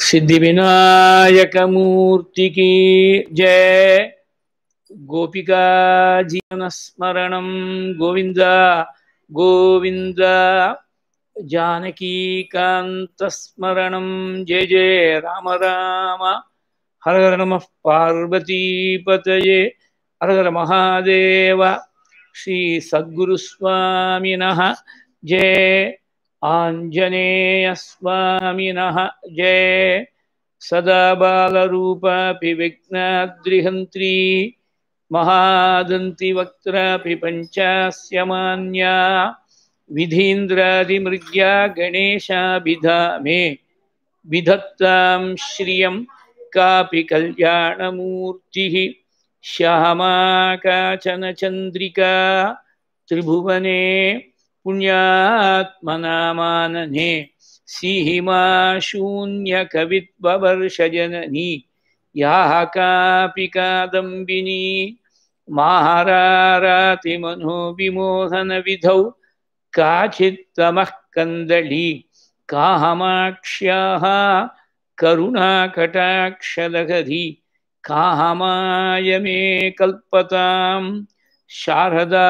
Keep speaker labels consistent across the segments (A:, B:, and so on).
A: सिद्धि विनायक मूर्ति की जय गोपिका जीवन स्मरणं गोविंद गोविंद जानकी कांत स्मरणं जय जय राम राम हर हर नमः पार्वती पतये हर हर महादेव श्री सद्गुरुस्वामिनः जय आञ्जनेयस्वामिनः जय सदा बालरूपापि विघ्नाद्रिहन्त्री महादन्तिवक्त्रापि पञ्चास्य मान्या विधीन्द्रादिमृग्या गणेशाभिधा मे विधत्तां श्रियं कापि कल्याणमूर्तिः श्यामा काचन चन्द्रिका त्रिभुवने पुण्यात्मनामानने सीहिमा शून्यकविद्ववर्षजननी याः कापि कादम्बिनी माहारारातिमनोविमोहनविधौ काचित्तमः कन्दली कामाक्ष्याः करुणाकटाक्षलहरी कामाय मे कल्पतां शारदा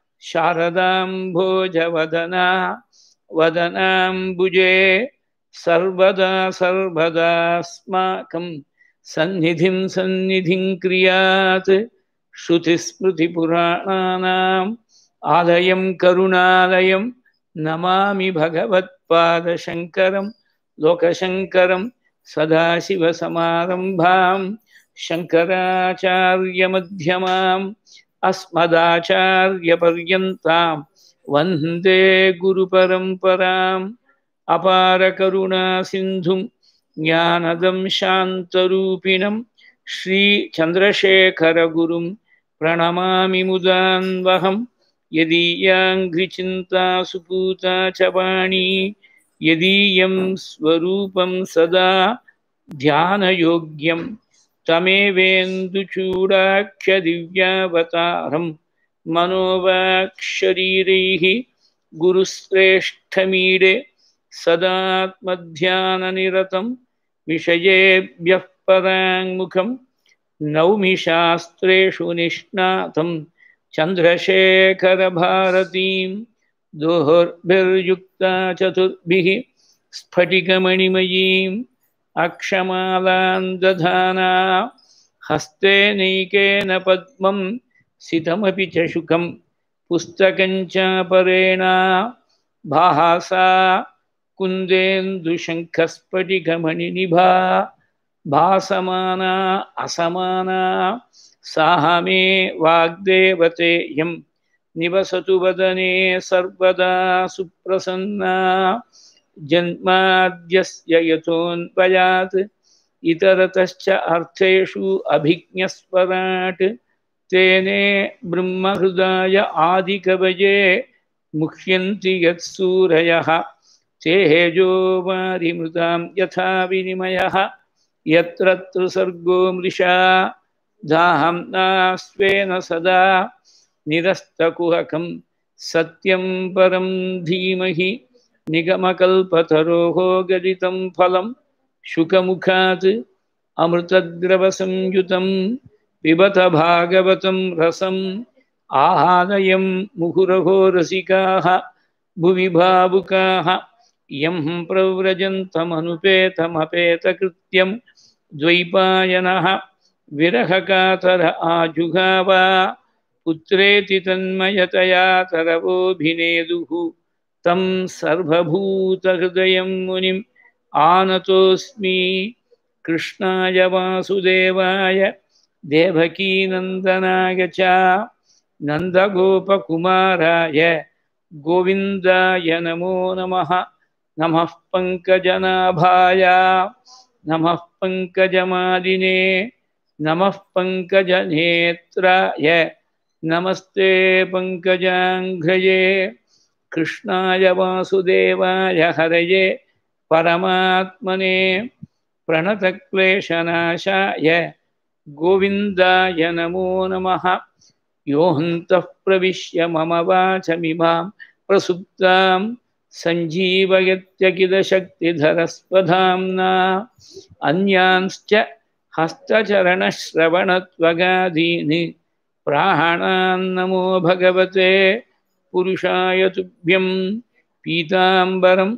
A: शारदाम्भोजवदना वदनाम्बुजे सर्वदा सर्वदास्माकं सन्निधिं सन्निधिं क्रियात् श्रुतिस्मृतिपुराणानाम् आलयं करुणालयं नमामि भगवत्पादशङ्करं लोकशङ्करं सदाशिवसमारम्भां शङ्कराचार्यमध्यमाम् अस्मदाचार्यपर्यन्तां वन्दे गुरुपरम्पराम् अपारकरुणासिन्धुं ज्ञानदं शान्तरूपिणं श्रीचन्द्रशेखरगुरुं प्रणमामि मुदान्वहं यदीयाङ्घ्रिचिन्ता सुपूता च वाणी यदीयं स्वरूपं सदा ध्यानयोग्यं तमेवेन्दुचूडाख्यदिव्यावतारं मनोवाक्शरीरैः गुरुश्रेष्ठमीडे सदात्मध्याननिरतं विषयेभ्यः पराङ्मुखं नौमि शास्त्रेषु निष्णातं चन्द्रशेखरभारतीं दोर्भिर्युक्ता चतुर्भिः स्फटिकमणिमयीम् अक्षमालां दधाना हस्ते नैकेन पद्मं सितमपि च शुकं पुस्तकं च परेण भासा कुन्देन्दुशङ्खस्फटिकमणिनिभा भासमाना असमाना साह मे वाग्देवतेयं निवसतु वदने सर्वदा सुप्रसन्ना जन्माद्यस्य यतोऽन्वयात् इतरतश्च अर्थेषु अभिज्ञस्वराट् तेने ब्रह्महृदाय आदिकवये मुह्यन्ति यत्सूरयः तेजो वारिमृतां यथा विनिमयः यत्र त्रिसर्गो मृषा दाहम्ना स्वेन सदा निरस्तकुहकं सत्यं परं धीमहि निगमकल्पतरोः गदितं फलं शुकमुखात् अमृतद्रवसंयुतं पिबत भागवतं रसम् आहालयं मुहुरहो रसिकाः भुवि भावुकाः यं प्रव्रजन्तमनुपेतमपेतकृत्यं द्वैपायनः विरहकातर आजुघाव पुत्रेति तन्मयतया तरवोऽभिनेदुः तं सर्वभूतहृदयं मुनिम् आनतोऽस्मि कृष्णाय वासुदेवाय देवकीनन्दनाय च नन्दगोपकुमाराय गोविन्दाय नमो नमः नमः पङ्कजनाभाय नमः पङ्कजमालिने नमः पङ्कजनेत्राय नमस्ते पङ्कजाङ्घ्रये कृष्णाय वासुदेवाय हरये परमात्मने प्रणतक्लेशनाशाय गोविन्दाय नमो नमः योऽन्तः प्रविश्य मम वाचमिमां प्रसुप्तां सञ्जीवयत्यखिलशक्तिधरस्वधाम्ना अन्यांश्च हस्तचरणश्रवणत्वगादीनि प्राणान्नमो भगवते पुरुषाय तुभ्यं पीताम्बरं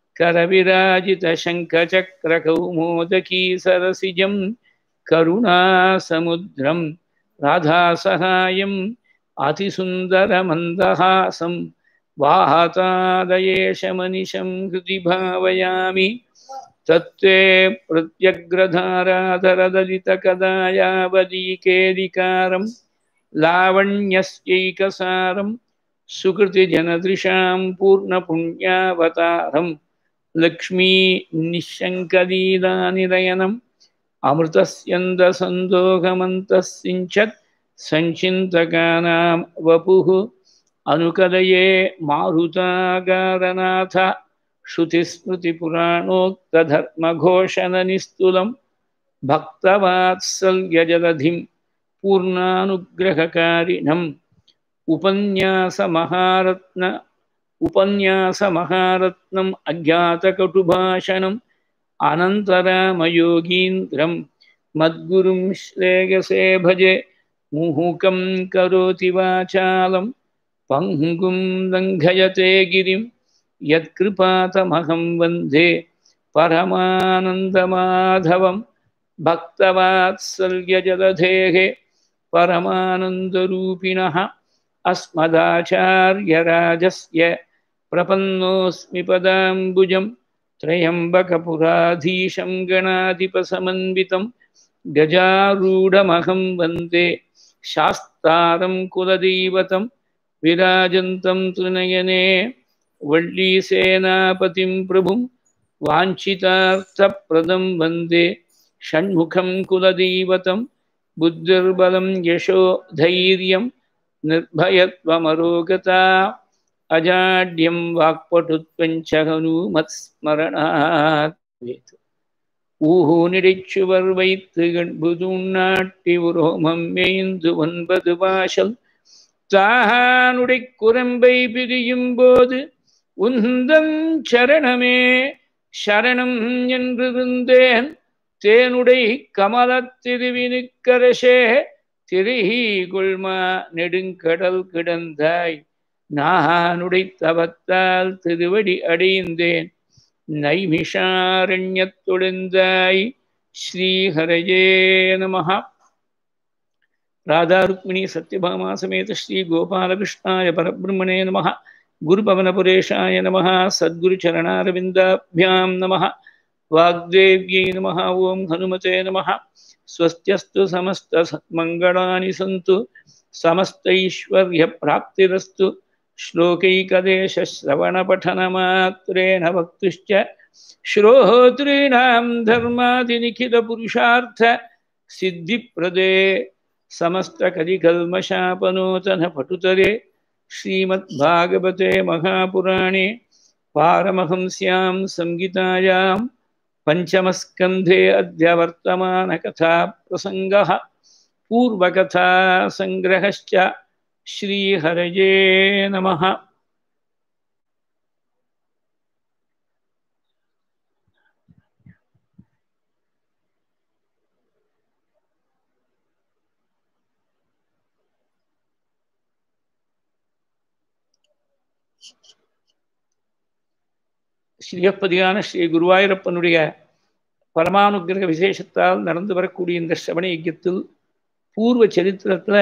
A: करविराजितशङ्खचक्रकौमोदकीसरसिजं करुणासमुद्रं राधासहायम् अतिसुन्दरमन्दहासं वाहतादयेशमनिशं हृदि भावयामि तत्त्वे प्रत्यग्रधाराधरदलितकदायावदीकेदिकारं लावण्यस्यैकसारं सुकृतिजनदृशां पूर्णपुण्यावतारं लक्ष्मीनिःशङ्कलीलानिलयनम् अमृतस्यन्दसन्दोहमन्तस्सिञ्चत् सञ्चिन्तकानां वपुः अनुकलये मारुतागारनाथ श्रुतिस्मृतिपुराणोक्तधर्मघोषणनिस्तुलं भक्तवात्सल्यजलधिं पूर्णानुग्रहकारिणम् उपन्यासमहारत्न उपन्यासमहारत्नम् अज्ञातकटुभाषणम् अनन्तरामयोगीन्द्रं मद्गुरुं श्रेयसे भजे मुहुकं करोति वाचालं पङ्गुं लङ्घयते गिरिं यत्कृपातमहं वन्दे परमानन्दमाधवं भक्तवात्सल्यजलधेः परमानन्दरूपिणः अस्मदाचार्यराजस्य प्रपन्नोऽस्मि पदाम्बुजं त्र्यम्बकपुराधीशं गणाधिपसमन्वितं गजारूढमहं वन्दे शास्तारं कुलदैवतं विराजन्तं त्रिनयने वल्लीसेनापतिं प्रभुं वाञ्छितार्थप्रदं वन्दे षण्मुखं कुलदैवतं बुद्धिर्बलं यशो धैर्यं निर्भयत्वमरोगता अजाड्यं वाक्पटुत्वञ्च हनुमत्स्मरणात् ஊனிடைச்சுவர் வைத்து கண்புதுண்ணாட்டி உரோமம் மேய்ந்து ஒன்பது வாசல் தானுடை குரம்பை பிரியும் போது உந்தன் சரணமே சரணம் என்றிருந்தேன் தேனுடை கமலத்திருவினுக்கரசே திரிஹி கொள்மா நெடுங்கடல் கிடந்தாய் நானுடை தவத்தால் திருவடி அடைந்தேன் நைமிஷாரண்யத்தொழுந்தாய் ஸ்ரீஹரயே நம ராதாருக்மிணி சத்யபாமா சமேத ஸ்ரீ கோபாலகிருஷ்ணாய பரபிரம்மணே நம குருபவனபுரேஷாய நம சத்குருச்சரணாரவிந்தாभ्यां நம वाग्देव्यै नमः ॐ हनुमते नमः स्वस्त्यस्तु समस्तसन्मङ्गलानि सन्तु समस्तैश्वर्यप्राप्तिरस्तु श्लोकैकदेशश्रवणपठनमात्रेण वक्तुश्च श्रोतॄणां धर्मादिनिखिलपुरुषार्थ सिद्धिप्रदे समस्तकलिकल्मषापनोतनपटुतरे श्रीमद्भागवते महापुराणे पारमहंस्यां संहितायां पञ्चमस्कन्धे अद्य वर्तमानकथाप्रसङ्गः पूर्वकथासङ्ग्रहश्च श्रीहरये नमः ஸ்ரீயப்பதியான ஸ்ரீ குருவாயூரப்பனுடைய பரமானுகிரக விசேஷத்தால் நடந்து வரக்கூடிய இந்த சிரவண யஜ்யத்தில் பூர்வ சரித்திரத்தில்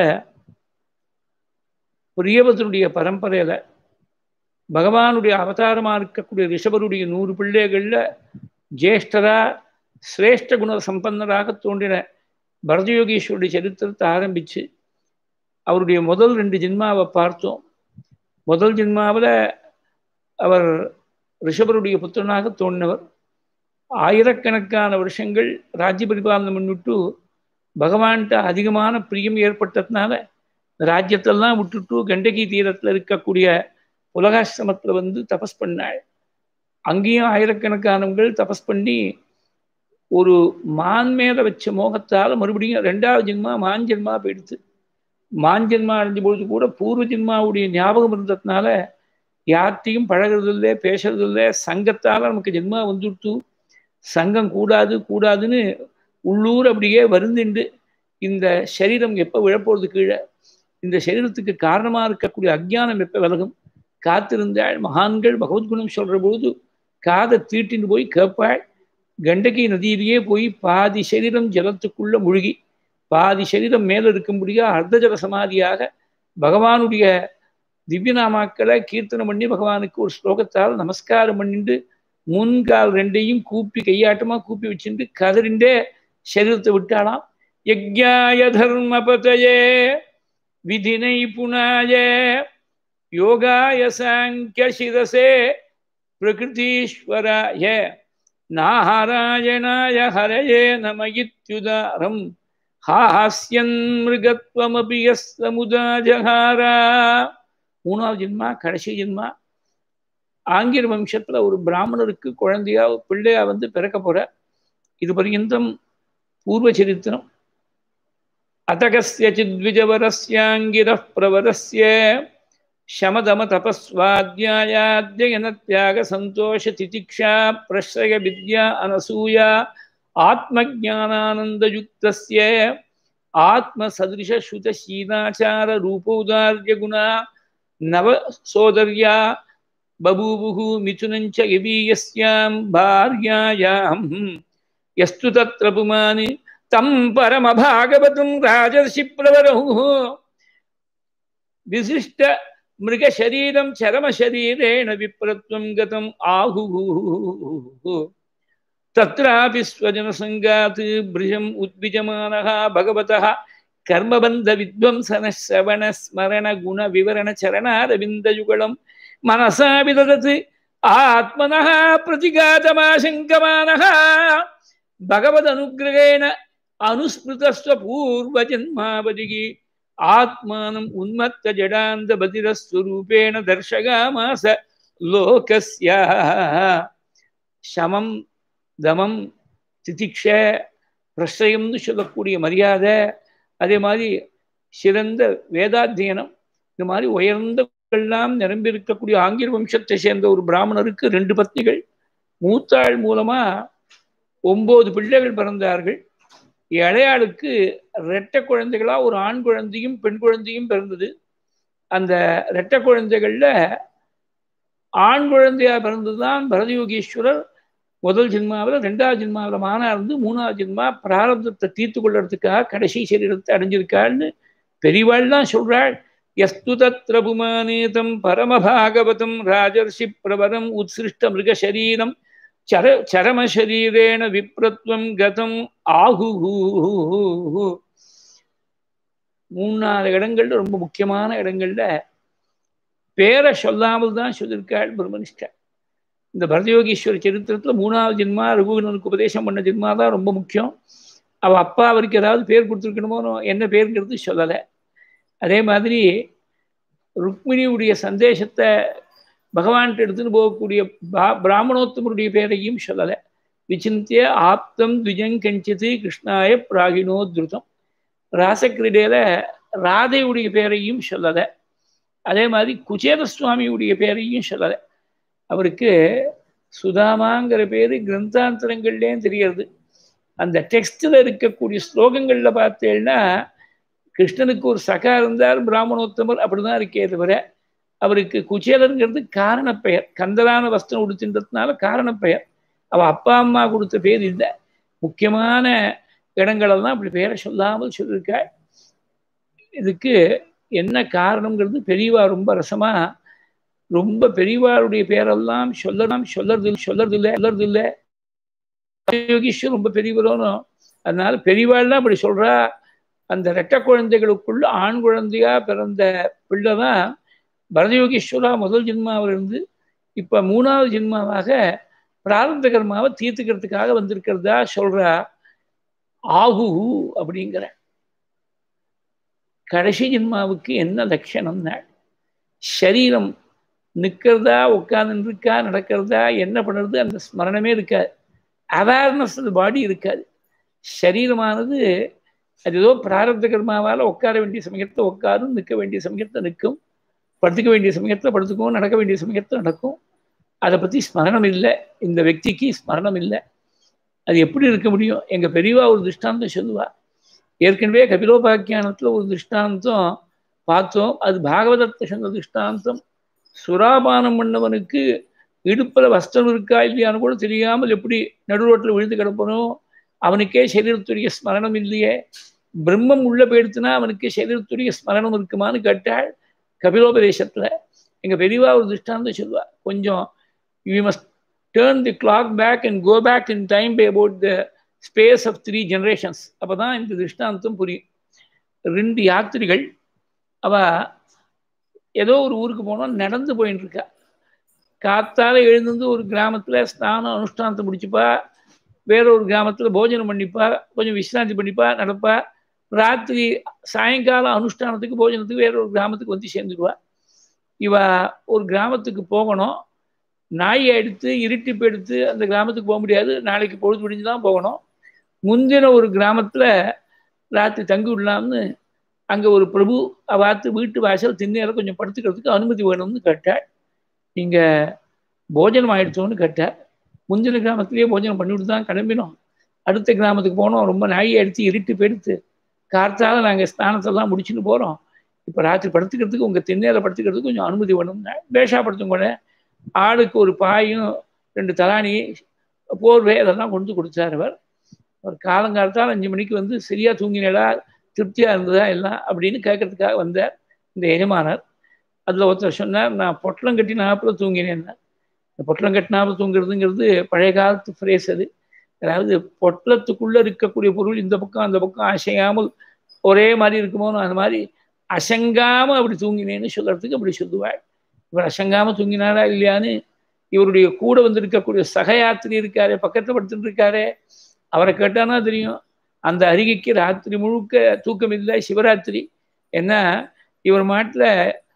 A: பிரியவதனுடைய பரம்பரையில் பகவானுடைய அவதாரமாக இருக்கக்கூடிய ரிஷபருடைய நூறு பிள்ளைகளில் ஜேஷ்டரா சிரேஷ்ட குண சம்பன்னராக தோன்றின பரதயோகீஸ்வருடைய சரித்திரத்தை ஆரம்பித்து அவருடைய முதல் ரெண்டு ஜென்மாவை பார்த்தோம் முதல் ஜென்மாவில் அவர் ரிஷபருடைய புத்திரனாக தோன்றினவர் ஆயிரக்கணக்கான வருஷங்கள் ராஜ்ய பரிபாலனம் பண்ணிவிட்டு பகவான்கிட்ட அதிகமான பிரியம் ஏற்பட்டதுனால ராஜ்யத்தெல்லாம் விட்டுட்டு கண்டகி தீரத்தில் இருக்கக்கூடிய உலகாசிரமத்தில் வந்து தபஸ் பண்ணாள் அங்கேயும் ஆயிரக்கணக்கானவங்கள் தபஸ் பண்ணி ஒரு மான் மேலே வச்ச மோகத்தால் மறுபடியும் ரெண்டாவது ஜென்மா மான் ஜென்மா போயிடுத்து மான் ஜென்மா அடைஞ்ச பொழுது கூட பூர்வ ஜென்மாவுடைய ஞாபகம் இருந்ததுனால யார்த்தையும் பழகிறது இல்லை பேசுறது இல்லை சங்கத்தால் நமக்கு ஜென்மா வந்துடுத்து சங்கம் கூடாது கூடாதுன்னு உள்ளூர் அப்படியே வருந்துண்டு இந்த சரீரம் எப்போ விழப்போறது கீழே இந்த சரீரத்துக்கு காரணமாக இருக்கக்கூடிய அஜ்ஞானம் எப்போ விலகும் காத்திருந்தாள் மகான்கள் பகவத்குணம் சொல்கிற போது காதை தீட்டின்னு போய் கேட்பாள் கண்டகி நதியிலேயே போய் பாதி சரீரம் ஜலத்துக்குள்ள முழுகி பாதி சரீரம் மேலே இருக்கும்படியா அர்த்தஜல சமாதியாக பகவானுடைய திவ்யநாமாக்களை கீர்த்தனம் பண்ணி பகவானுக்கு ஒரு ஸ்லோகத்தால் நமஸ்காரம் பண்ணிட்டு முன்கால் ரெண்டையும் கூப்பி கையாட்டமா கூப்பி வச்சுட்டு கதறிண்டே சரீரத்தை விட்டாளாம் யஜ்ஞாய தர்மபதயே விதினை புனாய யோகாய சாங்கிய சிரசே பிரகிருதீஸ்வராய நாராயணாய ஹரயே நம இத்யுதாரம் ஹாஸ்யன் மிருகத்வமபி யஸ்தமுதா ஜகாரா மூணாவது ஜென்மா கடைசி ஜென்மா ஆங்கில வம்சத்துல ஒரு பிராமணருக்கு குழந்தையா பிள்ளையா வந்து பிறக்க போற இது பர்யந்தம் பூர்வ சரித்திரம் அத்தகஸ்யச்சித்விஜவரஸ்யாங்கிர பிரவரஸ்ய शमदम तपस्वाध्यायाध्ययन त्याग संतोष तितिक्षा प्रश्रय विद्या अनसूया आत्मज्ञानानन्दयुक्तस्य आत्मसदृश श्रुत शीनाचार रूपोदार्य गुणा नव सोदर्या बभूवुः मिथुनञ्च यवीयस्यां भार्यायां यस्तु तत्र पुमान् तं परमभागवतं राजर्षिप्रवरहुः विशिष्ट मृगशरीरं चरमशरीरेण विप्रत्वं गतम् आहुः तत्रापि स्वजनसङ्गात् बृहम् उद्विजमानः भगवतः कर्मबन्धविध्वंसनः श्रवणस्मरणगुणविवरणचरणारविन्दयुगलं मनसा विददत् आत्मनः प्रतिघातमाशङ्कमानः भगवदनुग्रहेण अनुस्मृतस्वपूर्वजन्मावधिः ஆத்மானம் உன்மத்த ஜடாந்த பதிரஸ்வரூபேண தர்ஷகாமாச லோகஸ்ய சமம் தமம் திதிக்ஷ பிரசயம்னு சொல்லக்கூடிய மரியாதை அதே மாதிரி சிறந்த வேதாத்தியனம் இந்த மாதிரி உயர்ந்த எல்லாம் நிரம்பி இருக்கக்கூடிய ஆங்கில வம்சத்தை சேர்ந்த ஒரு பிராமணருக்கு ரெண்டு பத்னிகள் மூத்தாள் மூலமா ஒன்பது பிள்ளைகள் பிறந்தார்கள் இளையாளுக்கு இரட்டை குழந்தைகளா ஒரு ஆண் குழந்தையும் பெண் குழந்தையும் பிறந்தது அந்த இரட்டை குழந்தைகள்ல ஆண் குழந்தையா பிறந்ததுதான் பரதயோகீஸ்வரர் முதல் ஜென்மாவில் ரெண்டாவது ஜென்மாவில் மானா இருந்து மூணாவது ஜென்மா பிராரப்தத்தை தீர்த்து கொள்றதுக்காக கடைசி சரீரத்தை அடைஞ்சிருக்காள்னு பெரியவாள் தான் சொல்றாள் எஸ்து தத்ர புமானேதம் பரமபாகவதம் ராஜர்ஷி பிரபரம் உத்சிருஷ்ட மிருகசரீரம் சர சரமசரீரேண விப்ரத்வம் கதம் ஆகு மூணு நாலு இடங்கள்ல ரொம்ப முக்கியமான இடங்கள்ல பேரை சொல்லாமல் தான் சொல்லியிருக்காள் பிரம்மனிஷ்டா இந்த பரதயோகீஸ்வர சரித்திரத்துல மூணாவது ஜென்மா ரகுவனுக்கு உபதேசம் பண்ண ஜென்மா தான் ரொம்ப முக்கியம் அவள் அப்பா அவருக்கு ஏதாவது பேர் கொடுத்துருக்கணுமோ என்ன பேருங்கிறது சொல்லலை அதே மாதிரி ருக்மிணியுடைய சந்தேசத்தை பகவான்கிட்ட எடுத்துன்னு போகக்கூடிய பிராமணோத்தமருடைய பேரையும் சொல்லலை விசிந்திய ஆப்தம் துஜங் கஞ்சித்து கிருஷ்ணாய பிராகினோ திருத்தம் ராசக்கிரீடையில ராதையுடைய பேரையும் சொல்லலை அதே மாதிரி குச்சேத சுவாமியுடைய பேரையும் சொல்லலை அவருக்கு சுதாமாங்கிற பேர் கிரந்தாந்தரங்கள்லேயும் தெரியறது அந்த டெக்ஸ்டில் இருக்கக்கூடிய ஸ்லோகங்களில் பார்த்தேன்னா கிருஷ்ணனுக்கு ஒரு சகா இருந்தார் பிராமணோத்தமர் அப்படிதான் இருக்கே தவிர அவருக்கு குச்சேலருங்கிறது காரணப்பெயர் கந்தலான வஸ்திரம் உடுத்தின்றதுனால காரணப்பெயர் அவள் அப்பா அம்மா கொடுத்த பேர் இல்லை முக்கியமான இடங்களெல்லாம் அப்படி பேரை சொல்லாமல் சொல்லியிருக்காள் இதுக்கு என்ன காரணங்கிறது பெரியவா ரொம்ப ரசமா ரொம்ப பெரியவாருடைய பேரெல்லாம் சொல்லலாம் சொல்லறது சொல்லறது இல்லை சொல்லறது இல்லை யோகீஸ்வர் ரொம்ப பெரியவரோனும் அதனால பெரியவாள்லாம் அப்படி சொல்றா அந்த ரெட்ட குழந்தைகளுக்குள்ள ஆண் குழந்தையா பிறந்த பிள்ளை தான் பரதயோகீஸ்வரா முதல் ஜென்மாவில் இருந்து இப்போ மூணாவது ஜென்மாவாக பிராரந்த கர்மாவை தீர்த்துக்கிறதுக்காக வந்திருக்கிறதா சொல்றா ஆகு அப்படிங்கிற கடைசி ஜென்மாவுக்கு என்ன லட்சணம்னா சரீரம் நிற்கிறதா உட்காந்து இருக்கா நடக்கிறதா என்ன பண்ணுறது அந்த ஸ்மரணமே இருக்காது அவேர்னஸ் அந்த பாடி இருக்காது சரீரமானது அது ஏதோ பிராரப்த கர்மாவால் உட்கார வேண்டிய சமயத்தை உட்காரும் நிற்க வேண்டிய சமயத்தை நிற்கும் படுத்துக்க வேண்டிய சமயத்தில் படுத்துக்கும் நடக்க வேண்டிய சமயத்தில் நடக்கும் அதை பற்றி ஸ்மரணம் இல்லை இந்த వ్యక్తిக்கு ஸ்மரணம் இல்லை அது எப்படி இருக்க முடியும் எங்கள் பெரியவா ஒரு திருஷ்டாந்தம் சொல்லுவா ஏற்கனவே கபிலோபாக்கியானத்தில் ஒரு திருஷ்டாந்தம் பார்த்தோம் அது பாகவதத்தை சொன்ன திருஷ்டாந்தம் சுராபானம் பண்ணவனுக்கு இடுப்பில் வஸ்திரம் இருக்கா இல்லையான்னு கூட தெரியாமல் எப்படி நடுரோட்டில் விழுந்து கிடப்பனும் அவனுக்கே சரீரத்துடைய ஸ்மரணம் இல்லையே பிரம்மம் உள்ள போயிடுத்துனா அவனுக்கு சரீரத்துடைய ஸ்மரணம் இருக்குமான்னு கேட்டாள் கபிலோபதேசத்தில் எங்கள் பெரியவா ஒரு திருஷ்டாந்தம் சொல்லுவா கொஞ்சம் you must turn the clock back and go back in time by about the space of three generations அப்போ தான் இந்த திருஷ்டாந்தம் புரியும் ரெண்டு யாத்திரிகள் அவ ஏதோ ஒரு ஊருக்கு போனோம் நடந்து போயின்னு இருக்கா காத்தால எழுந்து ஒரு கிராமத்தில் ஸ்நானம் அனுஷ்டானத்தை முடிச்சுப்பா வேற ஒரு கிராமத்தில் போஜனம் பண்ணிப்பா கொஞ்சம் விசிராந்தி பண்ணிப்பா நடப்பா ராத்திரி சாயங்காலம் அனுஷ்டானத்துக்கு போஜனத்துக்கு வேற ஒரு கிராமத்துக்கு வந்து சேர்ந்துடுவா இவ ஒரு கிராமத்துக்கு போகணும் நாயை எடுத்து இருட்டிப்பு எடுத்து அந்த கிராமத்துக்கு போக முடியாது நாளைக்கு பொழுது முடிஞ்சு தான் போகணும் முந்தின ஒரு கிராமத்தில் ராத்திரி தங்கி விடலாம்னு அங்கே ஒரு பிரபு அவாத்து வீட்டு வாசல் திண்ணேரம் கொஞ்சம் படுத்துக்கிறதுக்கு அனுமதி வேணும்னு கேட்டாள் நீங்கள் போஜனம் ஆயிடுச்சோன்னு கேட்டார் முந்தின கிராமத்திலேயே போஜனம் பண்ணிவிட்டு தான் கிளம்பினோம் அடுத்த கிராமத்துக்கு போனோம் ரொம்ப நாயை எடுத்து இருட்டு போயிடுத்து கார்த்தால நாங்கள் ஸ்நானத்தெல்லாம் முடிச்சுட்டு போகிறோம் இப்போ ராத்திரி படுத்துக்கிறதுக்கு உங்கள் திண்ணேரில் படுத்துக்கிறதுக்கு கொஞ்சம் அனுமதி வேணும்னா பேஷா படுத்தும் கூட ஆளுக்கு ஒரு பாயும் ரெண்டு தலானி போர்வை அதெல்லாம் கொண்டு கொடுத்தார் அவர் ஒரு காலங்காலத்தால் அஞ்சு மணிக்கு வந்து சரியாக தூங்கினடா திருப்தியாக இருந்ததா எல்லாம் அப்படின்னு கேட்கறதுக்காக வந்தார் இந்த எஜமானர் அதில் ஒருத்தர் சொன்னார் நான் பொட்டலம் கட்டி நாப்பில் தூங்கினேன் இந்த பொட்டலம் கட்டினாப்பில் தூங்குறதுங்கிறது பழைய காலத்து ஃப்ரேஸ் அது அதாவது பொட்டலத்துக்குள்ளே இருக்கக்கூடிய பொருள் இந்த பக்கம் அந்த பக்கம் அசையாமல் ஒரே மாதிரி இருக்குமோன்னு அந்த மாதிரி அசங்காமல் அப்படி தூங்கினேன்னு சொல்கிறதுக்கு அப்படி சொல்லுவாள் இவர் அசங்காமல் தூங்கினாரா இல்லையான்னு இவருடைய கூட வந்திருக்கக்கூடிய சகயாத்திரி இருக்காரே பக்கத்தில் படுத்துட்டு இருக்காரே அவரை கேட்டானா தெரியும் அந்த அருகிக்கு ராத்திரி முழுக்க தூக்கம் இல்லை சிவராத்திரி என்ன இவர் மாட்டில்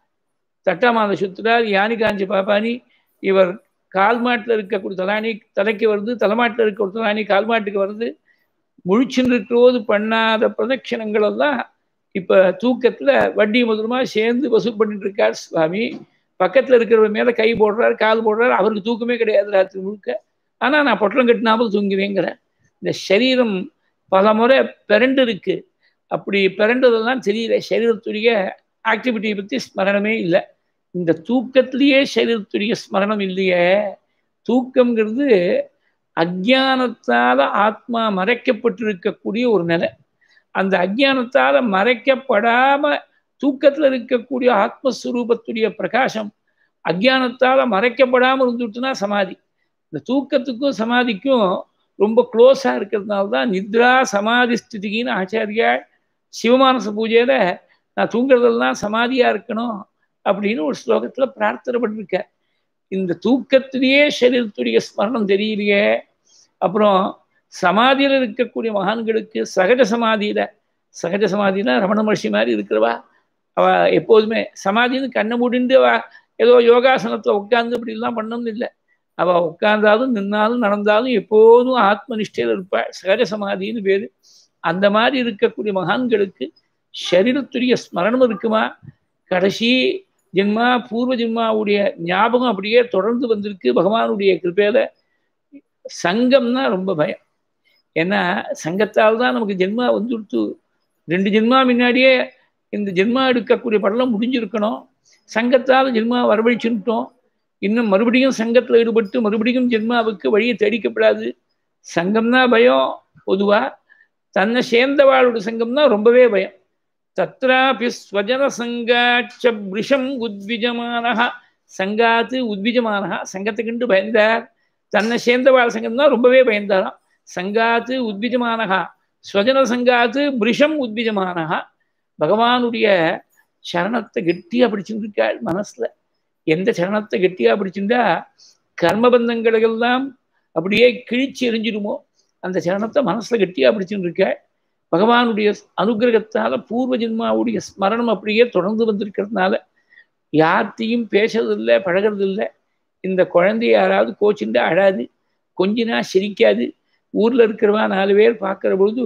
A: தட்டாமாத சுத்துறார் யானி காஞ்சி பாப்பானி இவர் கால் மாட்டில் இருக்கக்கூடிய தலானி தலைக்கு வருது தலைமாட்டில் இருக்க ஒரு தலானி கால் மாட்டுக்கு வருது முழிச்சுன்னு இருக்கிறோது பண்ணாத பிரதட்சணங்கள் எல்லாம் இப்போ தூக்கத்தில் வட்டி முதலுமா சேர்ந்து வசூல் பண்ணிட்டு இருக்கார் சுவாமி பக்கத்தில் இருக்கிறவர் மேலே கை போடுறார் கால் போடுறார் அவருக்கு தூக்கமே கிடையாது ராத்திரி முழுக்க ஆனால் நான் பொட்டலம் கட்டினாமல் தூங்குவேங்கிறேன் இந்த சரீரம் பல முறை பிறண்டு இருக்கு அப்படி பிறண்டதெல்லாம் தெரியல சரீரத்துடைய ஆக்டிவிட்டியை பற்றி ஸ்மரணமே இல்லை இந்த தூக்கத்திலேயே சரீரத்துடைய ஸ்மரணம் இல்லையே தூக்கம்ங்கிறது அஜானத்தால் ஆத்மா மறைக்கப்பட்டிருக்கக்கூடிய ஒரு நிலை அந்த அஜானத்தால் மறைக்கப்படாம தூக்கத்தில் இருக்கக்கூடிய ஆத்மஸ்வரூபத்துடைய பிரகாசம் அஜானத்தால் மறைக்கப்படாமல் இருந்துட்டுனா சமாதி இந்த தூக்கத்துக்கும் சமாதிக்கும் ரொம்ப க்ளோஸாக இருக்கிறதுனால தான் நித்ரா சமாதி ஸ்திதின்னு ஆச்சாரியா சிவமானச பூஜையில் நான் தூங்குறதெல்லாம் சமாதியாக இருக்கணும் அப்படின்னு ஒரு ஸ்லோகத்தில் பிரார்த்தனை பண்ணிருக்க இந்த தூக்கத்திலேயே சரீரத்துடைய ஸ்மரணம் தெரியலையே அப்புறம் சமாதியில் இருக்கக்கூடிய மகான்களுக்கு சகஜ சமாதியில் சகஜ சமாதினா ரமண மகர்ஷி மாதிரி இருக்கிறவா அவ எப்போதுமே சமாதின்னு கண்ணை மூடிண்டு அவ ஏதோ யோகாசனத்தில் உட்காந்து இப்படிலாம் பண்ணணும் இல்லை அவள் உட்கார்ந்தாலும் நின்னாலும் நடந்தாலும் எப்போதும் ஆத்ம நிஷ்டையில் இருப்பாள் சகஜ சமாதின்னு பேர் அந்த மாதிரி இருக்கக்கூடிய மகான்களுக்கு சரீரத்துடைய ஸ்மரணம் இருக்குமா கடைசி ஜென்மா பூர்வ ஜென்மாவுடைய ஞாபகம் அப்படியே தொடர்ந்து வந்திருக்கு பகவானுடைய கிருப்பையில சங்கம்னா ரொம்ப பயம் ஏன்னா சங்கத்தால் தான் நமக்கு ஜென்மா வந்துடுத்து ரெண்டு ஜென்மா முன்னாடியே இந்த ஜென்மா எடுக்கக்கூடிய படலம் முடிஞ்சிருக்கணும் சங்கத்தால் ஜென்மா வரவழைச்சுட்டோம் இன்னும் மறுபடியும் சங்கத்தில் ஈடுபட்டு மறுபடியும் ஜென்மாவுக்கு வழியை தேடிக்கப்படாது சங்கம்னா பயம் பொதுவா தன்னை சேர்ந்தவாளோட சங்கம்னா ரொம்பவே பயம் தத்ராபி ஸ்வஜன சங்காச்ச விஷம் உத்விஜமானஹா சங்காத்து உத்விஜமானஹா சங்கத்துக்குண்டு பயந்தார் தன்னை சேர்ந்தவாள் சங்கம்னா ரொம்பவே பயந்தாராம் சங்காத்து உத்விஜமானஹா ஸ்வஜன சங்காத்து பிரிஷம் உத்விஜமானஹா பகவானுடைய சரணத்தை கெட்டியாக பிடிச்சிருக்காள் மனசுல எந்த சரணத்தை கெட்டியாக பிடிச்சிருந்தா கர்மபந்தங்களெல்லாம் அப்படியே கிழிச்சு எரிஞ்சிடுமோ அந்த சரணத்தை மனசுல கெட்டியாக பிடிச்சுட்டு இருக்க பகவானுடைய அனுகிரகத்தால பூர்வ ஜென்மாவுடைய ஸ்மரணம் அப்படியே தொடர்ந்து வந்திருக்கிறதுனால யார்த்தையும் பேசுறதில்லை பழகிறதில்லை இந்த குழந்தைய யாராவது கோச்சுண்டு அழாது கொஞ்சினா சிரிக்காது ஊர்ல இருக்கிறவா நாலு பேர் பார்க்குற பொழுது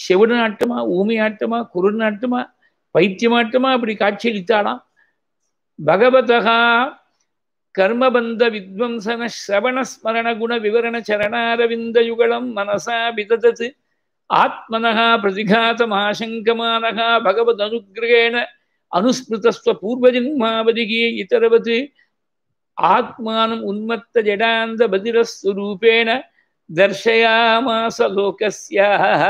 A: செவிடு ஊமை ஆட்டமா குரு நாட்டமா பைத்தியமாட்டமா அப்படி காட்சியளித்தாலாம் பகவதா கர்மபந்த வித்வம்சன ஸ்ரவண ஸ்மரண குண விவரண சரணாரவிந்த யுகலம் மனசா விததத் ஆத்மனः प्रतिघातमाशङ्कमानः भगवदनुग्रहेण अनुस्मृतस्व पूर्वजन्मावधिगे इतरवत् आत्मानम् उन्मत्तजडान्तबधिरस्वरूपेण தர்ஷயாமாச லோகஸ்யா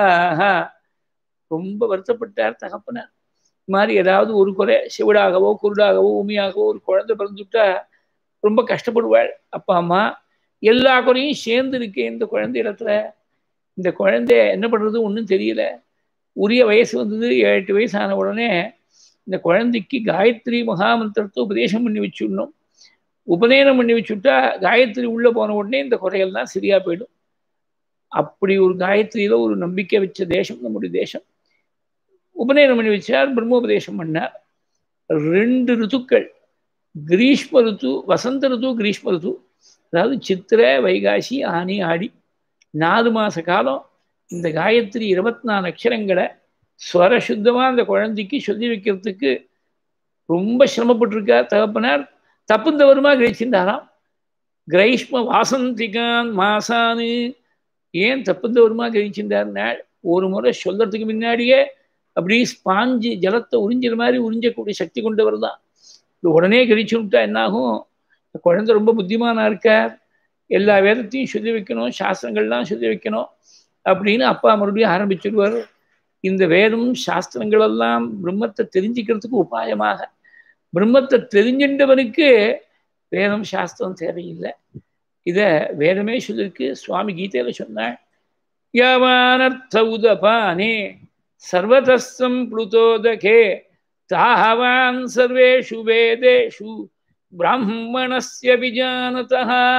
A: ரொம்ப வருத்தப்பட்டார் தகப்பனார் இந்த மாதிரி ஏதாவது ஒரு குறை செவிடாகவோ குருடாகவோ உமையாகவோ ஒரு குழந்தை பிறந்துட்டா ரொம்ப கஷ்டப்படுவாள் அப்பா அம்மா எல்லா குறையும் சேர்ந்து இருக்கே இந்த குழந்தை இடத்துல இந்த குழந்தை என்ன பண்ணுறது ஒன்றும் தெரியல உரிய வயசு வந்தது ஏழு எட்டு வயசு ஆன உடனே இந்த குழந்தைக்கு காயத்ரி மகாமந்திரத்தை உபதேசம் பண்ணி வச்சுடணும் உபநயனம் பண்ணி வச்சுட்டா காயத்ரி உள்ளே போன உடனே இந்த குறையெல்லாம் சரியா போயிடும் அப்படி ஒரு காயத்ரியில ஒரு நம்பிக்கை வச்ச தேசம் நம்முடைய தேசம் உபநயனம் பண்ணி வச்சார் பிரம்மோபதேசம் பண்ணார் ரெண்டு ருத்துக்கள் கிரீஷ்ம ருத்து வசந்த ருத்து கிரீஷ்ம ருத்து அதாவது சித்திரை வைகாசி ஆனி ஆடி நாலு மாத காலம் இந்த காயத்ரி இருபத்தி நாலு அக்ஷரங்களை ஸ்வர சுத்தமாக அந்த குழந்தைக்கு சொல்லி வைக்கிறதுக்கு ரொம்ப சிரமப்பட்டிருக்கார் தகப்பனார் தப்புந்த வருமா கிரகிச்சிருந்தாராம் கிரைஷ்ம வாசந்திகான் மாசானு ஏன் தப்புந்த வருமா கிரகிச்சிருந்தார் ஒரு முறை சொல்றதுக்கு முன்னாடியே அப்படி ஸ்பாஞ்சு ஜலத்தை உறிஞ்சிற மாதிரி உறிஞ்சக்கூடிய சக்தி கொண்டவர் தான் உடனே கிரகிச்சு விட்டா என்னாகும் குழந்தை ரொம்ப புத்திமானா இருக்கார் எல்லா வேதத்தையும் சொல்லி வைக்கணும் சாஸ்திரங்கள்லாம் சொல்லி வைக்கணும் அப்படின்னு அப்பா மறுபடியும் ஆரம்பிச்சிடுவார் இந்த வேதம் சாஸ்திரங்கள் எல்லாம் பிரம்மத்தை தெரிஞ்சுக்கிறதுக்கு உபாயமாக பிரம்மத்தை தெரிஞ்சின்றவனுக்கு வேதம் சாஸ்திரம் தேவையில்லை இதை வேதமே சொல்லிருக்கு சுவாமி கீதையில சொன்னாள் யவானர்த்த உதபானே சர்வதஸ்தம் புளுதோதகே தாஹவான் சர்வேஷு வேதேஷு பிராமணஸ்ய விஜானதா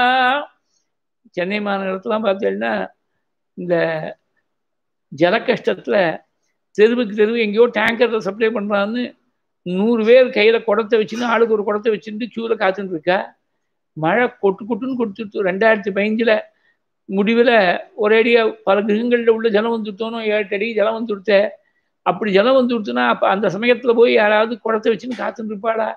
A: சென்னை மாநகரத்துலாம் பார்த்தீங்கன்னா இந்த ஜல கஷ்டத்தில் தெருவுக்கு தெருவு எங்கேயோ டேங்கரில் சப்ளை பண்ணுறான்னு நூறு பேர் கையில் குடத்தை வச்சுன்னு ஆளுக்கு ஒரு குடத்தை வச்சுட்டு க்யூவில் காத்துட்டு இருக்கா மழை கொட்டு கொட்டுன்னு கொடுத்துட்டு ரெண்டாயிரத்தி பதினஞ்சில் முடிவில் ஒரேடியாக பல கிரகங்களில் உள்ள ஜலம் வந்துட்டோனோ ஏழு அடி ஜலம் வந்து கொடுத்த அப்படி ஜலம் வந்து கொடுத்தனா அப்போ அந்த சமயத்தில் போய் யாராவது குடத்தை வச்சுன்னு காத்துட்டு இருப்பாளா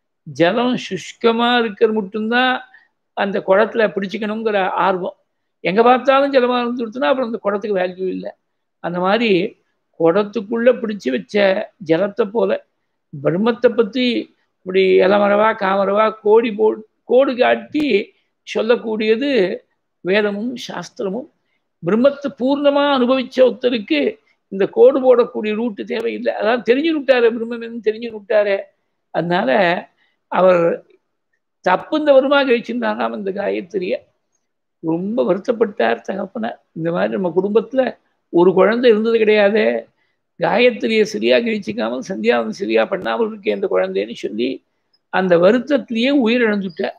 A: ஜலம் சுஷ்கமாக இருக்கிறது மட்டும்தான் அந்த குடத்துல பிடிச்சிக்கணுங்கிற ஆர்வம் எங்கே பார்த்தாலும் ஜலமாக இருந்து கொடுத்தனா அப்புறம் அந்த குடத்துக்கு வேல்யூ இல்லை அந்த மாதிரி குடத்துக்குள்ளே பிடிச்சி வச்ச ஜலத்தை போல பிரம்மத்தை பற்றி இப்படி இளமரவா காமரவா கோடி போ கோடு காட்டி சொல்லக்கூடியது வேதமும் சாஸ்திரமும் பிரம்மத்தை பூர்ணமாக அனுபவிச்ச ஒருத்தருக்கு இந்த கோடு போடக்கூடிய ரூட்டு தேவையில்லை அதான் தெரிஞ்சு விட்டாரு பிரம்மம் தெரிஞ்சு விட்டாரு அதனால அவர் தப்புந்த வருமா கழிச்சிருந்தாராம் இந்த காயத்ரிய ரொம்ப வருத்தப்பட்டார் தகப்பனார் இந்த மாதிரி நம்ம குடும்பத்தில் ஒரு குழந்தை இருந்தது கிடையாது காயத்ரியை சரியா கழிச்சிக்காமல் சந்தியாவன் சரியா பண்ணாமல் இருக்கே இந்த குழந்தைன்னு சொல்லி அந்த வருத்தத்திலேயே உயிரிழந்துட்டார்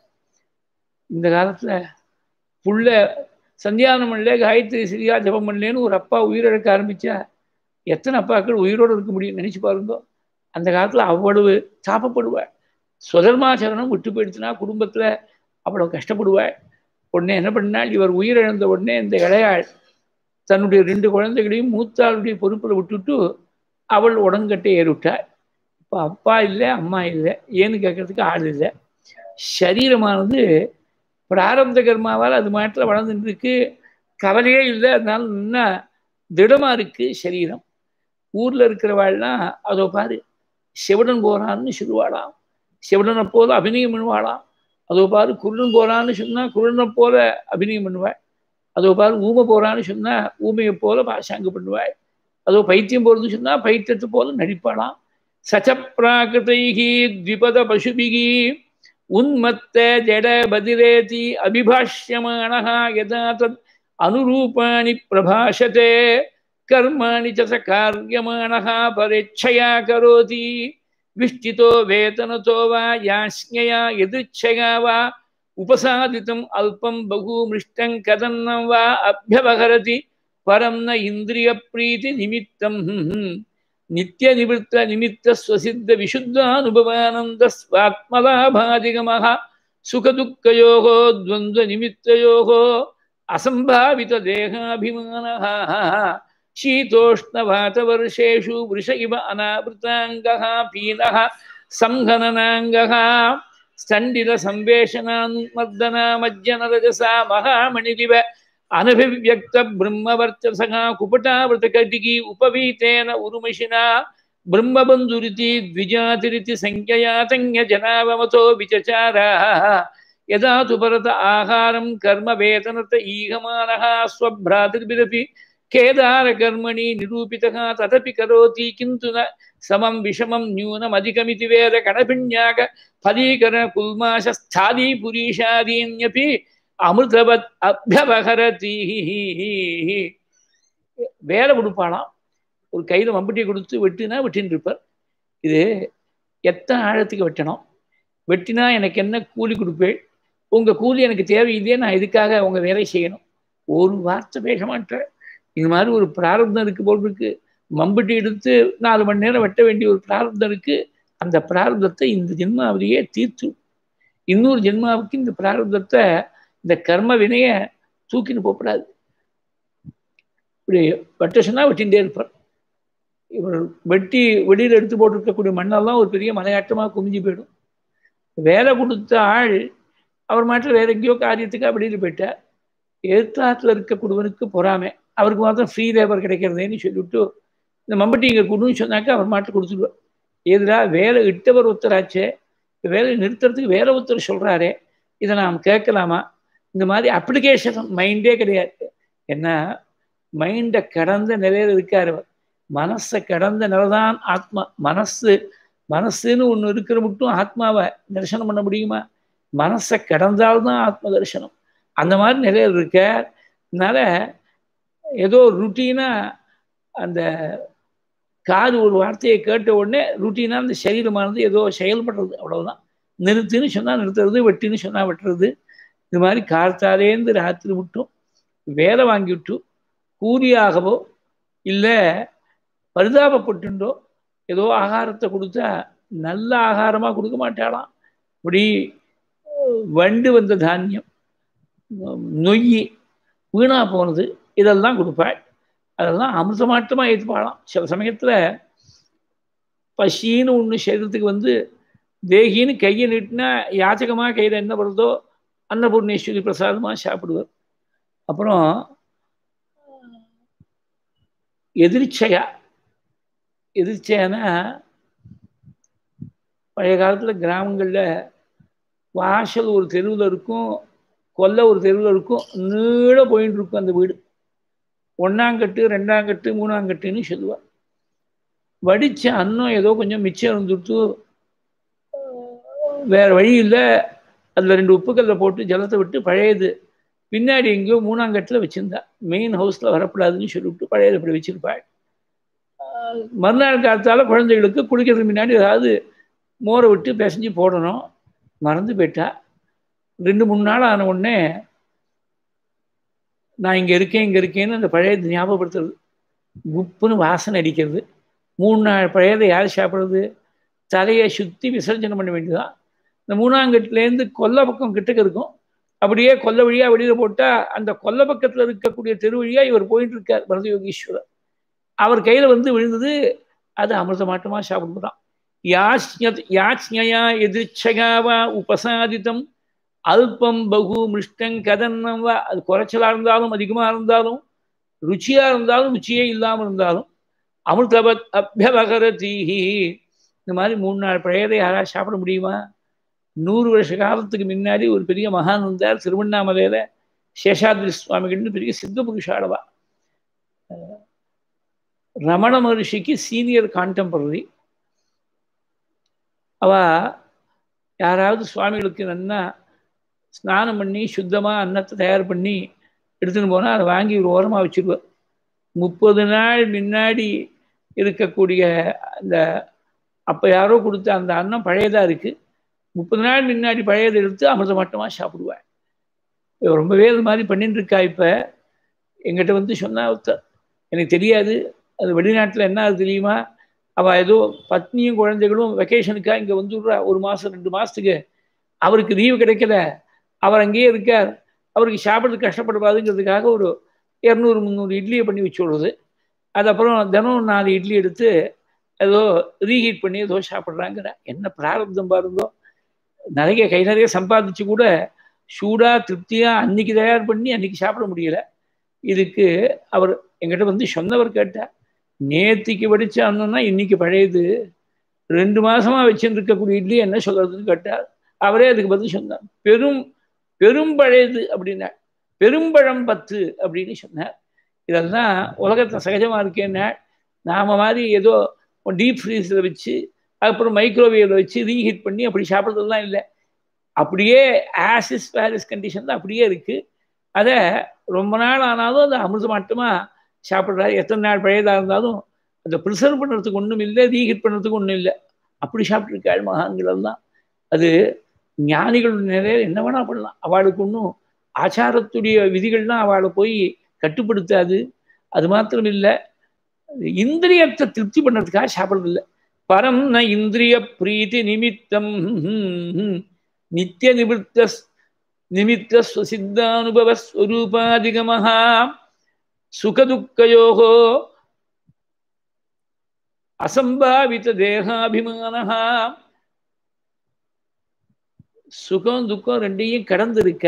A: இந்த காலத்தில் புள்ள சந்தியானம் பண்ணல காயத்ரி சரியா ஜபம் பண்ணலேன்னு ஒரு அப்பா உயிரிழக்க ஆரம்பிச்சா எத்தனை அப்பாக்கள் உயிரோடு இருக்க முடியும் நினைச்சு பாருங்க அந்த காலத்தில் அவ்வளவு தாப்பப்படுவாள் சுதர்மாச்சரணம் விட்டு போயிடுச்சுன்னா குடும்பத்தில் அவ்வளவு கஷ்டப்படுவாள் உடனே என்ன பண்ணால் இவர் உயிரிழந்த உடனே இந்த இளையாள் தன்னுடைய ரெண்டு குழந்தைகளையும் மூத்தாளுடைய பொறுப்பில் விட்டுட்டு அவள் உடன்கட்டை ஏறிவிட்டாள் இப்போ அப்பா இல்லை அம்மா இல்லை ஏன்னு கேட்கறதுக்கு ஆள் இல்லை சரீரமானது பிராரப்த கர்மாவால் அது மாட்டில் வளர்ந்துட்டு இருக்கு கவலையே இல்லை அதனால நின்னா திடமாக இருக்கு சரீரம் ஊரில் இருக்கிறவாள்லாம் அதோ பாரு சிவடன் போகிறான்னு சொல்லுவாளாம் சிவடனை போல அபிநயம் பண்ணுவாளாம் அதோ பாரு குருடன் போகிறான்னு சொன்னால் குருடனை போல அபிநயம் பண்ணுவாள் அதோ பாரு ஊமை போகிறான்னு சொன்னால் ஊமையை போல பாஷாங்கு பண்ணுவாள் அதோ பைத்தியம் போகிறதுன்னு சொன்னால் பைத்தியத்தை போல நடிப்பாளாம் சச்சப்பிராகிருதைகி த்விபத பசுபிகி உன்மத்த ஜட பதிரேதி அபிபாஷ்யமானः யதா தத் அனுரூபாணி பிரபாஷதே கர்மாணி ச காரியமானः பரேட்சயா கரோதி விஷ்டிதோ வேதனதோ வா யாஸ்ஞயா எதிர்ச்சயா வா உபசாதித்தம் அல்பம் பகு மிருஷ்டம் கதன்னம் வா அபியவகரதி பரம் ந இந்திரிய பிரீதி நிமித்தம் நித்திய நிவృత్త நிமித்த ஸ்வசித்த விசுத்தானுபவானந்த ஸ்வாத்மலாபாதிகமः சுகதுக்கயோகோ द्वन्द्व நிமித்தயோகோ असम्भावित देहाभिमानः शीतोष्णवातवर्षेषु वृष इव अनावृताङ्गः पीनः சம்ஹனனாங்கः ஸ்தண்டில சம்வேஷனான் மர்தனா மஜ்ஜனரஜசா மகாமணிதிவ அனபிவியக்த பிரம்மவர்ச்சசகா குபட்டாவிரத கட்டிகி உபவீத்தேன உருமிஷினா பிரம்மபந்துரிதி த்விஜாதிரிதி சங்கியா தங்க ஜனாவமதோ விசச்சாரா யதா து பரத ஆகாரம் கர்ம வேதனத்த ஈகமானः ஸ்வப்ராதிர்பிரபி கேதார கர்மணி நிரூபிதः ததபி கரோதி கிந்து ந சமம் விஷமம் நியூனம் அதிகமிதி வேத கணபிண்யாக பதீகர குல்மாசஸ்தாதி புரீஷாதீன்யபி அமிர்தவத் அபியபகரதி வேலை கொடுப்பாளாம் ஒரு கையில் மம்பட்டியை கொடுத்து வெட்டினா வெட்டின்னு இருப்பார் இது எத்தனை ஆழத்துக்கு வெட்டணும் வெட்டினா எனக்கு என்ன கூலி கொடுப்பேன் உங்கள் கூலி எனக்கு தேவையில்லையே நான் இதுக்காக உங்கள் வேலை செய்யணும் ஒரு வார்த்தை பேச மாட்டேன் இது மாதிரி ஒரு பிராரப்தம் இருக்கு போல் இருக்கு மம்பட்டி எடுத்து நாலு மணி நேரம் வெட்ட வேண்டிய ஒரு பிராரப்தம் இருக்கு அந்த பிராரப்தத்தை இந்த ஜென்மாவிலேயே தீர்த்து இன்னொரு ஜென்மாவுக்கு இந்த பிராரப்தத்தை இந்த கர்ம வினைய தூக்கின்னு போகக்கூடாது இப்படி வெட்ட சொன்னா வெட்டிகிட்டே இருப்பார் இவர் வெட்டி வெளியில் எடுத்து போட்டிருக்கக்கூடிய மண்ணெல்லாம் ஒரு பெரிய மலையாட்டமாக குமிஞ்சு போயிடும் வேலை கொடுத்த ஆள் அவர் மாட்டில் வேற எங்கேயோ காரியத்துக்காக வெளியில் போயிட்டார் எதிர்த்தாத்தில் இருக்கக்கூடியவனுக்கு பொறாமை அவருக்கு மாத்திரம் ஃப்ரீ லேபர் கிடைக்கிறதேன்னு சொல்லிவிட்டு இந்த மம்பட்டி இங்கே கொடுன்னு சொன்னாக்கா அவர் மாட்டு கொடுத்துருவார் எதிரா வேலை இட்டவர் ஒருத்தராச்சே வேலையை நிறுத்துறதுக்கு வேலை ஒருத்தர் சொல்கிறாரே இதை நாம் கேட்கலாமா இந்த மாதிரி அப்ளிகேஷன் மைண்டே கிடையாது ஏன்னா மைண்டை கடந்த நிலையில் இருக்கார் அவர் மனசை கடந்த நிலைதான் ஆத்மா மனசு மனசுன்னு ஒன்று இருக்கிற மட்டும் ஆத்மாவை தரிசனம் பண்ண முடியுமா மனசை கடந்தால்தான் ஆத்ம தரிசனம் அந்த மாதிரி நிலையில் இருக்க அதனால ஏதோ ருட்டீனாக அந்த காது ஒரு வார்த்தையை கேட்ட உடனே ருட்டீனாக அந்த சரீரமானது ஏதோ செயல்படுறது அவ்வளவுதான் நிறுத்துன்னு சொன்னால் நிறுத்துறது வெட்டின்னு சொன்னால் வெட்டுறது இது மாதிரி கார்த்தாலேருந்து ராத்திரி விட்டும் வேலை வாங்கி விட்டு கூலியாகவோ இல்லை பரிதாபப்பட்டுண்டோ ஏதோ ஆகாரத்தை கொடுத்தா நல்ல ஆகாரமாக கொடுக்க மாட்டாளாம் இப்படி வண்டு வந்த தானியம் நொய் வீணா போனது இதெல்லாம் கொடுப்பாள் அதெல்லாம் அமிர்தமாட்டமாக ஏற்றுப்பாளாம் சில சமயத்தில் பசின்னு ஒன்று சரீரத்துக்கு வந்து தேகின்னு கையை நீட்டினா யாச்சகமாக கையில் என்ன வருதோ அன்னபூர்ணேஸ்வரி பிரசாதமாக சாப்பிடுவார் அப்புறம் எதிர்ச்சையா எதிர்ச்சையானா பழைய காலத்தில் கிராமங்களில் வாசல் ஒரு தெருவில் இருக்கும் கொல்லை ஒரு தெருவில் இருக்கும் நீள போயின்னு இருக்கும் அந்த வீடு ஒன்றாங்கட்டு ரெண்டாங்கட்டு மூணாங்கட்டுன்னு சொல்லுவாள் வடித்த அன்னம் ஏதோ கொஞ்சம் மிச்சம் இருந்துட்டு வேறு வழி இல்லை அதில் ரெண்டு உப்புக்கல்ல போட்டு ஜலத்தை விட்டு பழையது பின்னாடி எங்கேயோ மூணாங்கட்டில் வச்சுருந்தா மெயின் ஹவுஸில் வரக்கூடாதுன்னு சொல்லிவிட்டு பழையது இப்படி வச்சுருப்பாள் மறுநாள் காலத்தால் குழந்தைகளுக்கு குளிக்கிறதுக்கு முன்னாடி ஏதாவது மோரை விட்டு பிசைஞ்சு போடணும் மறந்து போயிட்டா ரெண்டு மூணு நாள் ஆன உடனே நான் இங்கே இருக்கேன் இங்கே இருக்கேன்னு அந்த பழையது ஞாபகப்படுத்துறது குப்புன்னு வாசனை அடிக்கிறது மூணு நாள் பழையதை யார் சாப்பிட்றது தலையை சுற்றி விசர்ஜனம் பண்ண வேண்டியதான் இந்த மூணாங்கட்டிலேருந்து கொல்லை பக்கம் கிட்டக்க இருக்கும் அப்படியே கொல்லை வழியாக வெளியில் போட்டால் அந்த கொல்லை பக்கத்தில் இருக்கக்கூடிய தெரு வழியாக இவர் போயிட்டு இருக்கார் பரதயோகீஸ்வரர் அவர் கையில் வந்து விழுந்தது அது அமிர்தமாட்டமாக சாப்பிடுறான் யாச்ஞயா எதிர்ச்சகாவா உபசாதித்தம் அல்பம் பகு மிருஷ்டம் கதன்னம் வா அது குறைச்சலாக இருந்தாலும் அதிகமாக இருந்தாலும் ருச்சியாக இருந்தாலும் ருச்சியே இல்லாமல் இருந்தாலும் அமிர்தபத் அபியவகர தீஹி இந்த மாதிரி மூணு நாள் பழையதை யாராவது சாப்பிட முடியுமா நூறு வருஷ காலத்துக்கு முன்னாடி ஒரு பெரிய மகான் இருந்தார் திருவண்ணாமலையில் சேஷாத்ரி சுவாமிகள்னு பெரிய சித்த புருஷாளவா ரமண மகர்ஷிக்கு சீனியர் கான்டெம்பரரி அவ யாராவது சுவாமிகளுக்கு நல்லா ஸ்நானம் பண்ணி சுத்தமாக அன்னத்தை தயார் பண்ணி எடுத்துன்னு போனால் அதை வாங்கி ஒரு ஓரமாக வச்சுருவார் முப்பது நாள் முன்னாடி இருக்கக்கூடிய அந்த அப்போ யாரோ கொடுத்த அந்த அன்னம் பழையதாக இருக்குது முப்பது நாள் முன்னாடி பழையதை எடுத்து அமிர்த மட்டமாக சாப்பிடுவேன் ரொம்பவே இது மாதிரி பண்ணிட்டு இருக்கா இப்போ எங்கிட்ட வந்து சொன்னா ஒருத்தர் எனக்கு தெரியாது அது வெளிநாட்டில் என்ன அது தெரியுமா அவள் ஏதோ பத்னியும் குழந்தைகளும் வெக்கேஷனுக்காக இங்கே வந்துடுறா ஒரு மாதம் ரெண்டு மாதத்துக்கு அவருக்கு லீவு கிடைக்கல அவர் அங்கேயே இருக்கார் அவருக்கு சாப்பிட்றதுக்கு கஷ்டப்படக்கூடாதுங்கிறதுக்காக ஒரு இரநூறு முந்நூறு இட்லியை பண்ணி வச்சு விடுறது அது அப்புறம் தினம் நாலு இட்லி எடுத்து ஏதோ ரீஹீட் பண்ணி ஏதோ சாப்பிட்றாங்கிற என்ன பிராரப்தம் பாருந்தோ நிறைய கை நிறைய சம்பாதிச்சு கூட சூடாக திருப்தியாக அன்னைக்கு தயார் பண்ணி அன்னைக்கு சாப்பிட முடியல இதுக்கு அவர் எங்கிட்ட வந்து சொன்னவர் கேட்டார் நேத்திக்கு வடிச்ச அன்னம்னா இன்னைக்கு பழையது ரெண்டு மாசமா வச்சுருக்கக்கூடிய இட்லி என்ன சொல்றதுன்னு கேட்டார் அவரே அதுக்கு பதில் சொன்னார் பெரும் பெரும் பழையது அப்படின்னா பெரும்பழம் பத்து அப்படின்னு சொன்னார் இதெல்லாம் உலகத்தில் சகஜமா இருக்கேன்னா நாம மாதிரி ஏதோ டீப் ஃப்ரீஸில் வச்சு அப்புறம் மைக்ரோவேவில் வச்சு ரீஹீட் பண்ணி அப்படி சாப்பிட்றதுலாம் இல்லை அப்படியே ஆசிஸ் வேரிஸ் கண்டிஷன் தான் அப்படியே இருக்குது அதை ரொம்ப நாள் ஆனாலும் அது அமிர்தமாட்டமாக சாப்பிட்றாரு எத்தனை நாள் பழையதாக இருந்தாலும் அதை ப்ரிசர்வ் பண்ணுறதுக்கு ஒன்றும் இல்லை ரீஹீட் பண்ணுறதுக்கு ஒன்றும் இல்லை அப்படி சாப்பிட்ருக்காள் மகான்கள் எல்லாம் அது ஞானிகள் நிறைய என்ன வேணா பண்ணலாம் அவளுக்கு ஒன்றும் ஆச்சாரத்துடைய விதிகள்லாம் அவளை போய் கட்டுப்படுத்தாது அது மாத்திரம் இல்லை இந்திரியத்தை திருப்தி பண்ணுறதுக்காக சாப்பிட்றதில்ல பரம் ந இந்திரிய பிரீத்தி நிமித்தம் நித்திய நிமித்த நிமித்த சுசித்தானுபவ ஸ்வரூபாதிகமஹா சுகதுக்கயோகோ அசம்பாவித தேகாபிமான சுகம் துக்கம் ரெண்டையும் கடந்திருக்க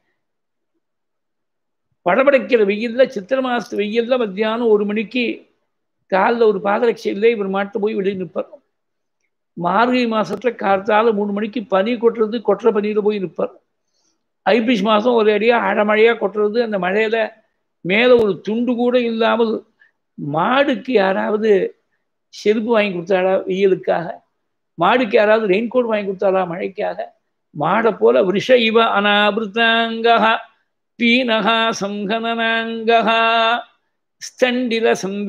A: படபடைக்கிற வெயில்ல சித்திர மாசத்து வெயில்ல மத்தியானம் ஒரு மணிக்கு காலில் ஒரு பாதரட்சை இல்லை இவர் மாட்டு போய் வெளியே நிற்பார் மார்கழி மாசத்துல கார்த்தால மூணு மணிக்கு பனி கொட்டுறது கொட்டுற பனியில போய் நிற்பார் ஐபிஷ் மாதம் ஒரு அடியாக அடமழையாக கொட்டுறது அந்த மழையில மேலே ஒரு துண்டு கூட இல்லாமல் மாடுக்கு யாராவது செருப்பு வாங்கி கொடுத்தாரா வெயிலுக்காக மாடுக்கு யாராவது ரெயின் கோட் வாங்கி கொடுத்தாரா மழைக்காக மாடை போல விஷ இவ அனாபிருத்தாங்கா பீனகா சங்கனனாங்கா ஸ்தண்டில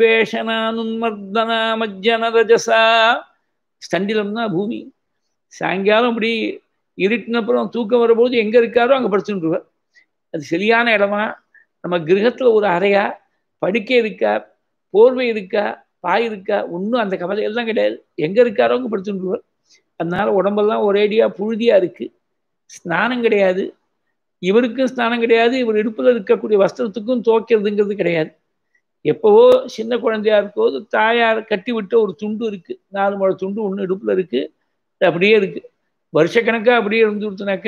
A: சம்பேஷனானுன்மர்தனா மஜ்ஜன ரஜசா ஸ்தண்டிலம்னா பூமி சாயங்காலம் அப்படி இருட்டினப்புறம் தூக்கம் வரும்போது எங்கே இருக்காரோ அங்கே படுத்துட்டுருவார் அது சரியான இடமா நம்ம கிரகத்தில் ஒரு அறையா படுக்கை இருக்கா போர்வை இருக்கா பாய் இருக்கா ஒன்றும் அந்த கவலை எல்லாம் கிடையாது எங்கே இருக்காரோ அங்கே படுத்துட்டுருவார் அதனால உடம்பெல்லாம் ஒரேடியாக புழுதியாக இருக்குது ஸ்நானம் கிடையாது இவருக்கும் ஸ்நானம் கிடையாது இவர் இடுப்பில் இருக்கக்கூடிய வஸ்திரத்துக்கும் துவைக்கிறதுங்கிறது கிடையாது எப்போவோ சின்ன குழந்தையா இருக்கும்போது தாயார் கட்டி விட்ட ஒரு துண்டு இருக்குது நாலு முளை துண்டு ஒன்று இடுப்பில் இருக்குது அப்படியே இருக்குது வருஷக்கணக்காக அப்படியே இருந்து கொடுத்தனாக்க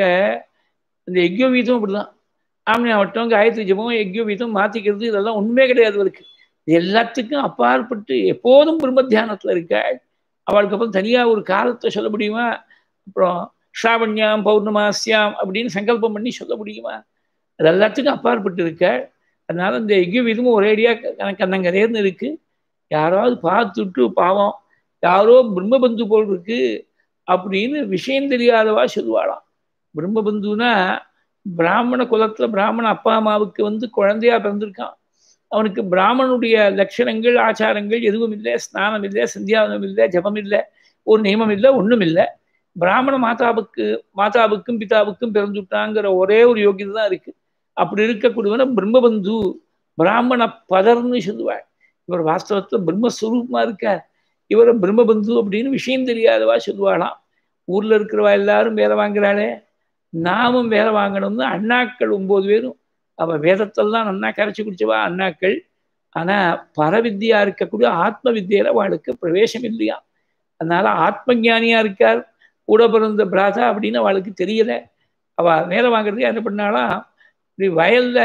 A: இந்த எக்யோ வீதம் அப்படிதான் ஆம்னி ஆவட்டம் காயத்ரி ஜபம் எக்யோ வீதம் மாற்றிக்கிறது இதெல்லாம் ஒன்றுமே கிடையாது அவருக்கு எல்லாத்துக்கும் அப்பாற்பட்டு எப்போதும் பிரம்ம தியானத்தில் இருக்க அவளுக்கு அப்புறம் தனியாக ஒரு காலத்தை சொல்ல முடியுமா அப்புறம் ஸ்ராவண்யாம் பௌர்ணமாசியாம் அப்படின்னு சங்கல்பம் பண்ணி சொல்ல முடியுமா அது எல்லாத்துக்கும் அப்பாற்பட்டு இருக்க அதனால இந்த எக்யோ வீதமும் ஒரேடியாக கண்ணங்கரேர்னு இருக்கு யாராவது பார்த்துட்டு பாவம் யாரோ பிரம்மபந்து போல் இருக்கு அப்படின்னு விஷயம் தெரியாதவா சொல்லுவாளாம் பிரம்மபந்துனா பிராமண குலத்துல பிராமண அப்பா அம்மாவுக்கு வந்து குழந்தையா பிறந்திருக்கான் அவனுக்கு பிராமணனுடைய லட்சணங்கள் ஆச்சாரங்கள் எதுவும் இல்லை ஸ்நானம் இல்லை சந்தியாவனம் இல்லை ஜபம் இல்லை ஒரு நியமம் இல்லை ஒன்றும் இல்லை பிராமண மாதாவுக்கு மாதாவுக்கும் பிதாவுக்கும் பிறந்துட்டாங்கிற ஒரே ஒரு யோகியதை தான் இருக்கு அப்படி இருக்கக்கூடியவன பிரம்மபந்து பிராமண பதர்னு சொல்லுவாள் இவர் வாஸ்தவத்துல பிரம்மஸ்வரூபமா இருக்கார் இவரை பிரம்மபந்து அப்படின்னு விஷயம் தெரியாதவா சொல்லுவாளாம் ஊர்ல இருக்கிறவா எல்லாரும் வேலை வாங்குறாளே நாமும் வேலை வாங்கணும்னு அண்ணாக்கள் ஒன்பது பேரும் அவ வேதத்தெல்லாம் நன்னா கரைச்சி குடிச்சவா அண்ணாக்கள் ஆனா பரவித்தியா இருக்கக்கூடிய ஆத்ம வித்தியில அவளுக்கு பிரவேசம் இல்லையா அதனால ஆத்ம ஞானியா இருக்கார் கூட பிறந்த பிராதா அப்படின்னு அவளுக்கு தெரியல அவ வேலை வாங்குறதுக்கு என்ன பண்ணாலாம் இப்படி வயல்ல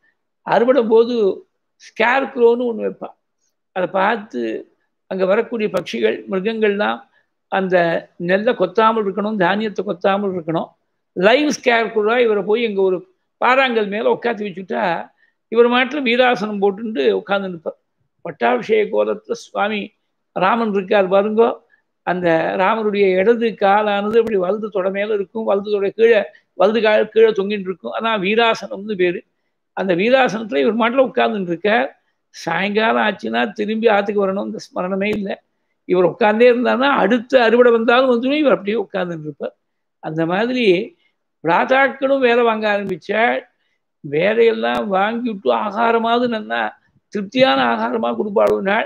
A: அறுவடை போது ஸ்கேர் க்ரோன்னு ஒன்று வைப்பான் அதை பார்த்து அங்கே வரக்கூடிய பட்சிகள் மிருகங்கள்லாம் அந்த நெல்லை கொத்தாமல் இருக்கணும் தானியத்தை கொத்தாமல் இருக்கணும் லைவ் ஸ்கேர்குரா இவரை போய் இங்கே ஒரு பாறாங்கல் மேலே உட்காந்து வச்சுட்டா இவர் மாட்டில் வீராசனம் போட்டுட்டு உட்காந்து நிற்பார் பட்டாபிஷேக கோலத்தில் சுவாமி ராமன் இருக்கார் பாருங்கோ அந்த ராமனுடைய இடது காலானது அப்படி வலது தொட மேலே இருக்கும் வலது தொட கீழே வலது கால் கீழே தொங்கிட்டு இருக்கும் அதான் வீராசனம்னு பேர் அந்த வீராசனத்தில் இவர் மாட்டில் உட்கார்ந்துட்டு இருக்கார் சாயங்காலம் ஆச்சுன்னா திரும்பி ஆற்றுக்கு வரணும் இந்த ஸ்மரணமே இல்லை இவர் உட்கார்ந்தே இருந்தாருன்னா அடுத்த அறுவடை வந்தாலும் வந்து இவர் அப்படியே உட்கார்ந்துட்டு இருப்பார் அந்த மாதிரி பிராதாக்களும் வேலை வாங்க ஆரம்பிச்சால் வேலையெல்லாம் வாங்கி விட்டு ஆகாரமாவது நல்லா திருப்தியான ஆகாரமாக கொடுப்பாடும் நாள்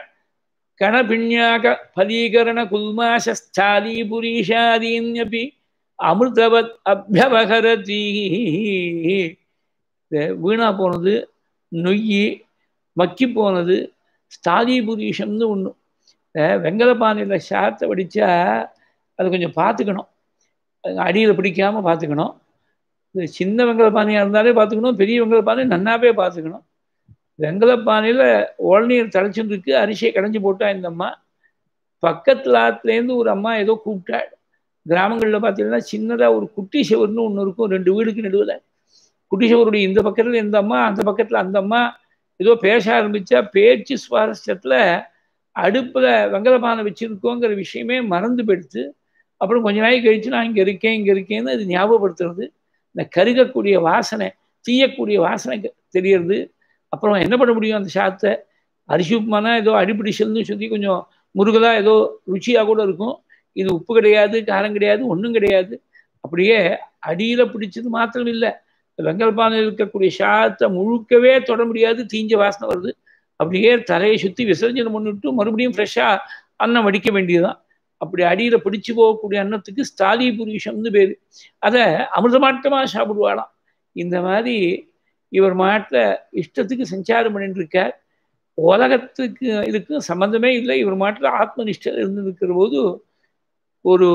A: கணபிண்யாக பலீகரண குல்மாசாலி புரீஷாதீன்யபி அமிர்தவத் அபியவகரதி வீணா போனது நொய்யி மக்கி போனது ஸ்தாலி புரீஷம்னு ஒன்று வெங்கலப்பானையில் சாத்தை வடித்தா அதை கொஞ்சம் பார்த்துக்கணும் அடியில் பிடிக்காமல் பார்த்துக்கணும் இது சின்ன வெங்கலப்பானையாக இருந்தாலே பார்த்துக்கணும் பெரிய வெங்கலப்பானை நன்னாவே பார்த்துக்கணும் வெங்கலப்பானையில் உளநீர் தலைச்சுட்டு இருக்கு அரிசியை கடைஞ்சி போட்டா இந்த அம்மா பக்கத்தில் ஆத்துலேருந்து ஒரு அம்மா ஏதோ கூப்பிட்டாள் கிராமங்களில் பார்த்தீங்கன்னா சின்னதாக ஒரு குட்டி சுவர்னு ஒன்று இருக்கும் ரெண்டு வீடுக்கு நடுவில் குட்டி சுவருடைய இந்த பக்கத்தில் இந்த அம்மா அந்த பக்கத்தில் அந்த அம்மா ஏதோ பேச ஆரம்பித்தா பேச்சு சுவாரஸ்யத்தில் அடுப்பில் வெங்கலப்பானை வச்சுருக்கோங்கிற விஷயமே மறந்து போயிடுத்து அப்புறம் கொஞ்ச நாளைக்கு கழிச்சு நான் இங்கே இருக்கேன் இங்கே இருக்கேன்னு அது ஞாபகப்படுத்துறது இந்த கருகக்கூடிய வாசனை தீயக்கூடிய வாசனை தெரியறது அப்புறம் என்ன பண்ண முடியும் அந்த சாத்தை அரிசி உப்புமானா ஏதோ அடிப்பிடிச்சல்னு சொல்லி கொஞ்சம் முருகலாக ஏதோ ருச்சியாக கூட இருக்கும் இது உப்பு கிடையாது காரம் கிடையாது ஒன்றும் கிடையாது அப்படியே அடியில் பிடிச்சது மாத்திரம் இல்லை வெங்கல்பானையில் இருக்கக்கூடிய சாத்தை முழுக்கவே தொட முடியாது தீஞ்ச வாசனை வருது அப்படியே தலையை சுற்றி விசர்ஜனம் பண்ணிவிட்டு மறுபடியும் ஃப்ரெஷ்ஷாக அன்னம் வடிக்க வேண்டியதுதான் அப்படி அடியில் பிடிச்சு போகக்கூடிய அன்னத்துக்கு ஸ்தாலி புருஷம்னு பேர் அதை அமிர்தமாட்டமாக சாப்பிடுவாளாம் இந்த மாதிரி இவர் மாட்டில் இஷ்டத்துக்கு சஞ்சாரம் பண்ணிட்டு இருக்கார் உலகத்துக்கு இதுக்கும் சம்மந்தமே இல்லை இவர் மாட்டில் ஆத்ம நிஷ்டர் இருந்திருக்கிற போது ஒரு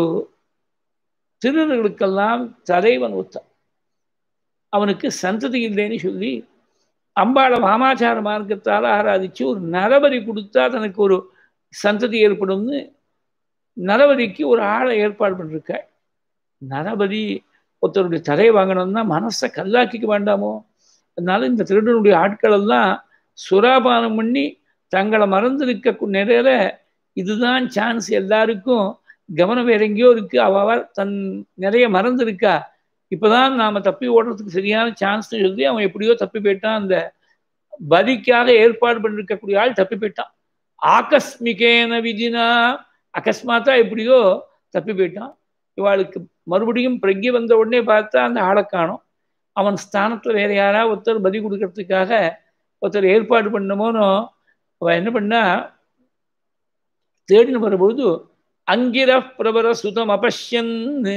A: திருநர்களுக்கெல்லாம் தலைவன் ஒத்தான் அவனுக்கு சந்ததி இல்லைன்னு சொல்லி அம்பாளை வாமாச்சார மார்க்கத்தால் ஆராதிச்சு ஒரு நரபதி கொடுத்தா தனக்கு ஒரு சந்ததி ஏற்படும்னு நரபதிக்கு ஒரு ஆளை ஏற்பாடு பண்ணிருக்க நரபதி ஒருத்தருடைய தலையை வாங்கணும்னா மனசை கல்லாக்கிக்க வேண்டாமோ அதனால இந்த திருடனுடைய ஆட்கள் எல்லாம் சுராபானம் பண்ணி தங்களை மறந்திருக்க நிறைய இதுதான் சான்ஸ் எல்லாருக்கும் கவனம் வேற எங்கேயோ இருக்கு அவ தன் நிறைய மறந்துருக்கா இப்போதான் நாம் தப்பி ஓடுறதுக்கு சரியான சான்ஸ்னு சொல்லி அவன் எப்படியோ தப்பி போயிட்டான் அந்த பலிக்காக ஏற்பாடு பண்ணிருக்கக்கூடிய ஆள் தப்பி போயிட்டான் ஆகஸ்மிகேன விதினா அகஸ்மாத்தா எப்படியோ தப்பி போயிட்டான் இவாளுக்கு மறுபடியும் பிரஜை வந்த உடனே பார்த்தா அந்த ஆளை காணும் அவன் ஸ்தானத்தில் வேற யாரா ஒருத்தர் பலி கொடுக்கறதுக்காக ஒருத்தர் ஏற்பாடு பண்ணமோனோ அவன் என்ன பண்ணா தேடின்னு வரும்பொழுது அங்கிர பிரபர சுதம் அபஷ்யன்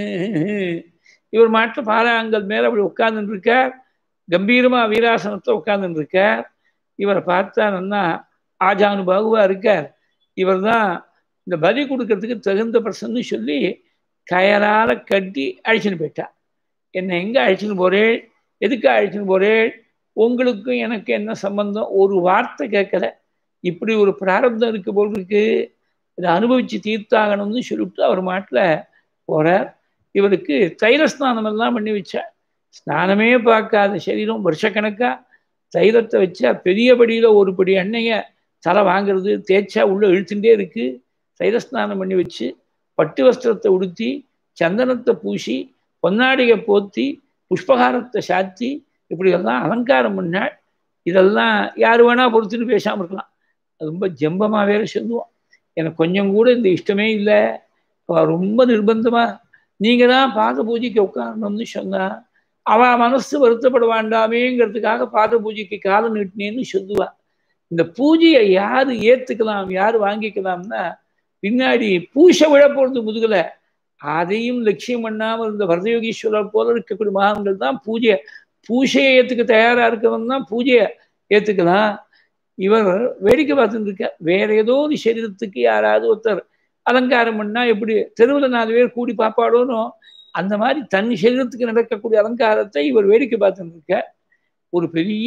A: இவர் மாட்டில் பாராங்கல் மேலே அப்படி உட்கார்ந்துட்டு இருக்கார் கம்பீரமாக வீராசனத்தில் உட்கார்ந்துட்டு இருக்கார் இவரை பார்த்தா நல்லா ஆஜானுபாகுவாக இருக்கார் இவர் தான் இந்த பலி கொடுக்கறதுக்கு தகுந்த பர்சன்னு சொல்லி கயரால் கட்டி அழிச்சுன்னு போயிட்டா என்னை எங்கே அழிச்சுன்னு போகிறேள் எதுக்கு அழிச்சுன்னு போகிறேள் உங்களுக்கும் எனக்கு என்ன சம்பந்தம் ஒரு வார்த்தை கேட்கல இப்படி ஒரு பிராரப்தம் இருக்கு போல் இருக்கு இதை அனுபவித்து தீர்த்தாகணும்னு சொல்லிவிட்டு அவர் மாட்டில் போகிறார் இவருக்கு தைல ஸ்நானம் எல்லாம் பண்ணி வச்சா ஸ்நானமே பார்க்காத சரீரம் வருஷக்கணக்காக தைலத்தை வச்சா பெரிய படியில் ஒரு படி எண்ணெயை தலை வாங்குறது தேய்ச்சா உள்ளே இழுத்துட்டே இருக்குது தைல ஸ்நானம் பண்ணி வச்சு பட்டு வஸ்திரத்தை உடுத்தி சந்தனத்தை பூசி பொன்னாடியை போத்தி புஷ்பகாரத்தை சாத்தி இப்படியெல்லாம் அலங்காரம் பண்ணாள் இதெல்லாம் யார் வேணா பொறுத்துன்னு பேசாமல் இருக்கலாம் அது ரொம்ப ஜம்பமாக வேற சொல்லுவோம் எனக்கு கொஞ்சம் கூட இந்த இஷ்டமே இல்லை ரொம்ப நிர்பந்தமாக நீங்கள் தான் பாத பூஜைக்கு உட்காரணும்னு சொன்னா அவள் மனசு வருத்தப்பட வேண்டாமேங்கிறதுக்காக பாத பூஜைக்கு காலம் நீட்டினேன்னு சொல்லுவா இந்த பூஜையை யார் ஏற்றுக்கலாம் யார் வாங்கிக்கலாம்னா பின்னாடி பூசை விழ போகிறது முதுகலை அதையும் லட்சியம் பண்ணாமல் இருந்த வரதயோகீஸ்வரர் போல இருக்கக்கூடிய மகான்கள் தான் பூஜையை பூஜையை ஏற்றுக்க தயாராக இருக்கிறவன் தான் பூஜையை ஏற்றுக்கலாம் இவர் வேடிக்கை பார்த்துட்டு இருக்க வேற ஏதோ ஒரு சரீரத்துக்கு யாராவது ஒருத்தர் அலங்காரம் பண்ணால் எப்படி தெருவில் நாலு பேர் கூடி பாப்பாடோனோ அந்த மாதிரி தன் சரீரத்துக்கு நடக்கக்கூடிய அலங்காரத்தை இவர் வேடிக்கை பார்த்துட்டு இருக்க ஒரு பெரிய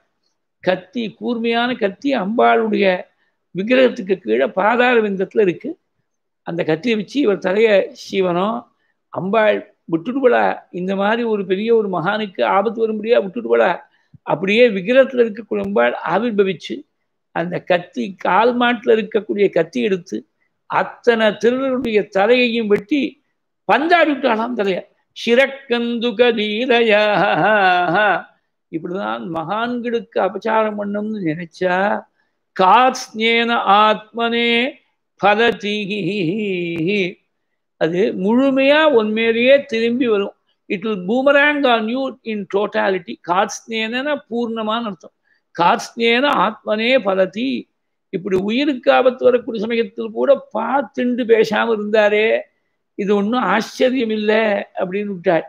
A: கத்தி கூர்மையான கத்தி அம்பாளுடைய விக்கிரகத்துக்கு கீழே பாதார விந்தத்தில் இருக்கு அந்த கத்தியை வச்சு இவர் தலைய சீவனம் அம்பாள் விட்டுடுபடா இந்த மாதிரி ஒரு பெரிய ஒரு மகானுக்கு ஆபத்து வரும்படியா விட்டுடுபடா அப்படியே விக்கிரகத்தில் இருக்கக்கூடிய அம்பாள் ஆவிர்பவிச்சு அந்த கத்தி கால் மாட்டில் இருக்கக்கூடிய கத்தி எடுத்து அத்தனை திருடருடைய தலையையும் வெட்டி பந்தாடி விட்டாலாம் தலைய சிறக்கந்துக தீரையா இப்படிதான் மகான்களுக்கு அபச்சாரம் பண்ணணும்னு நினைச்சா காஸ்ஞேன ஆத்மனே பலதி அது முழுமையா உண்மையிலேயே திரும்பி வரும் it will boomerang on you in totality காத்ஸ்னேன பூர்ணமான அர்த்தம் காத்ஸ்னேன ஆத்மனே பலதி இப்படி உயிருக்கு ஆபத்து வரக்கூடிய சமயத்தில் கூட பார்த்துண்டு பேசாம இருந்தாரே இது ஒன்றும் ஆச்சரியம் இல்லை அப்படின்னு விட்டார்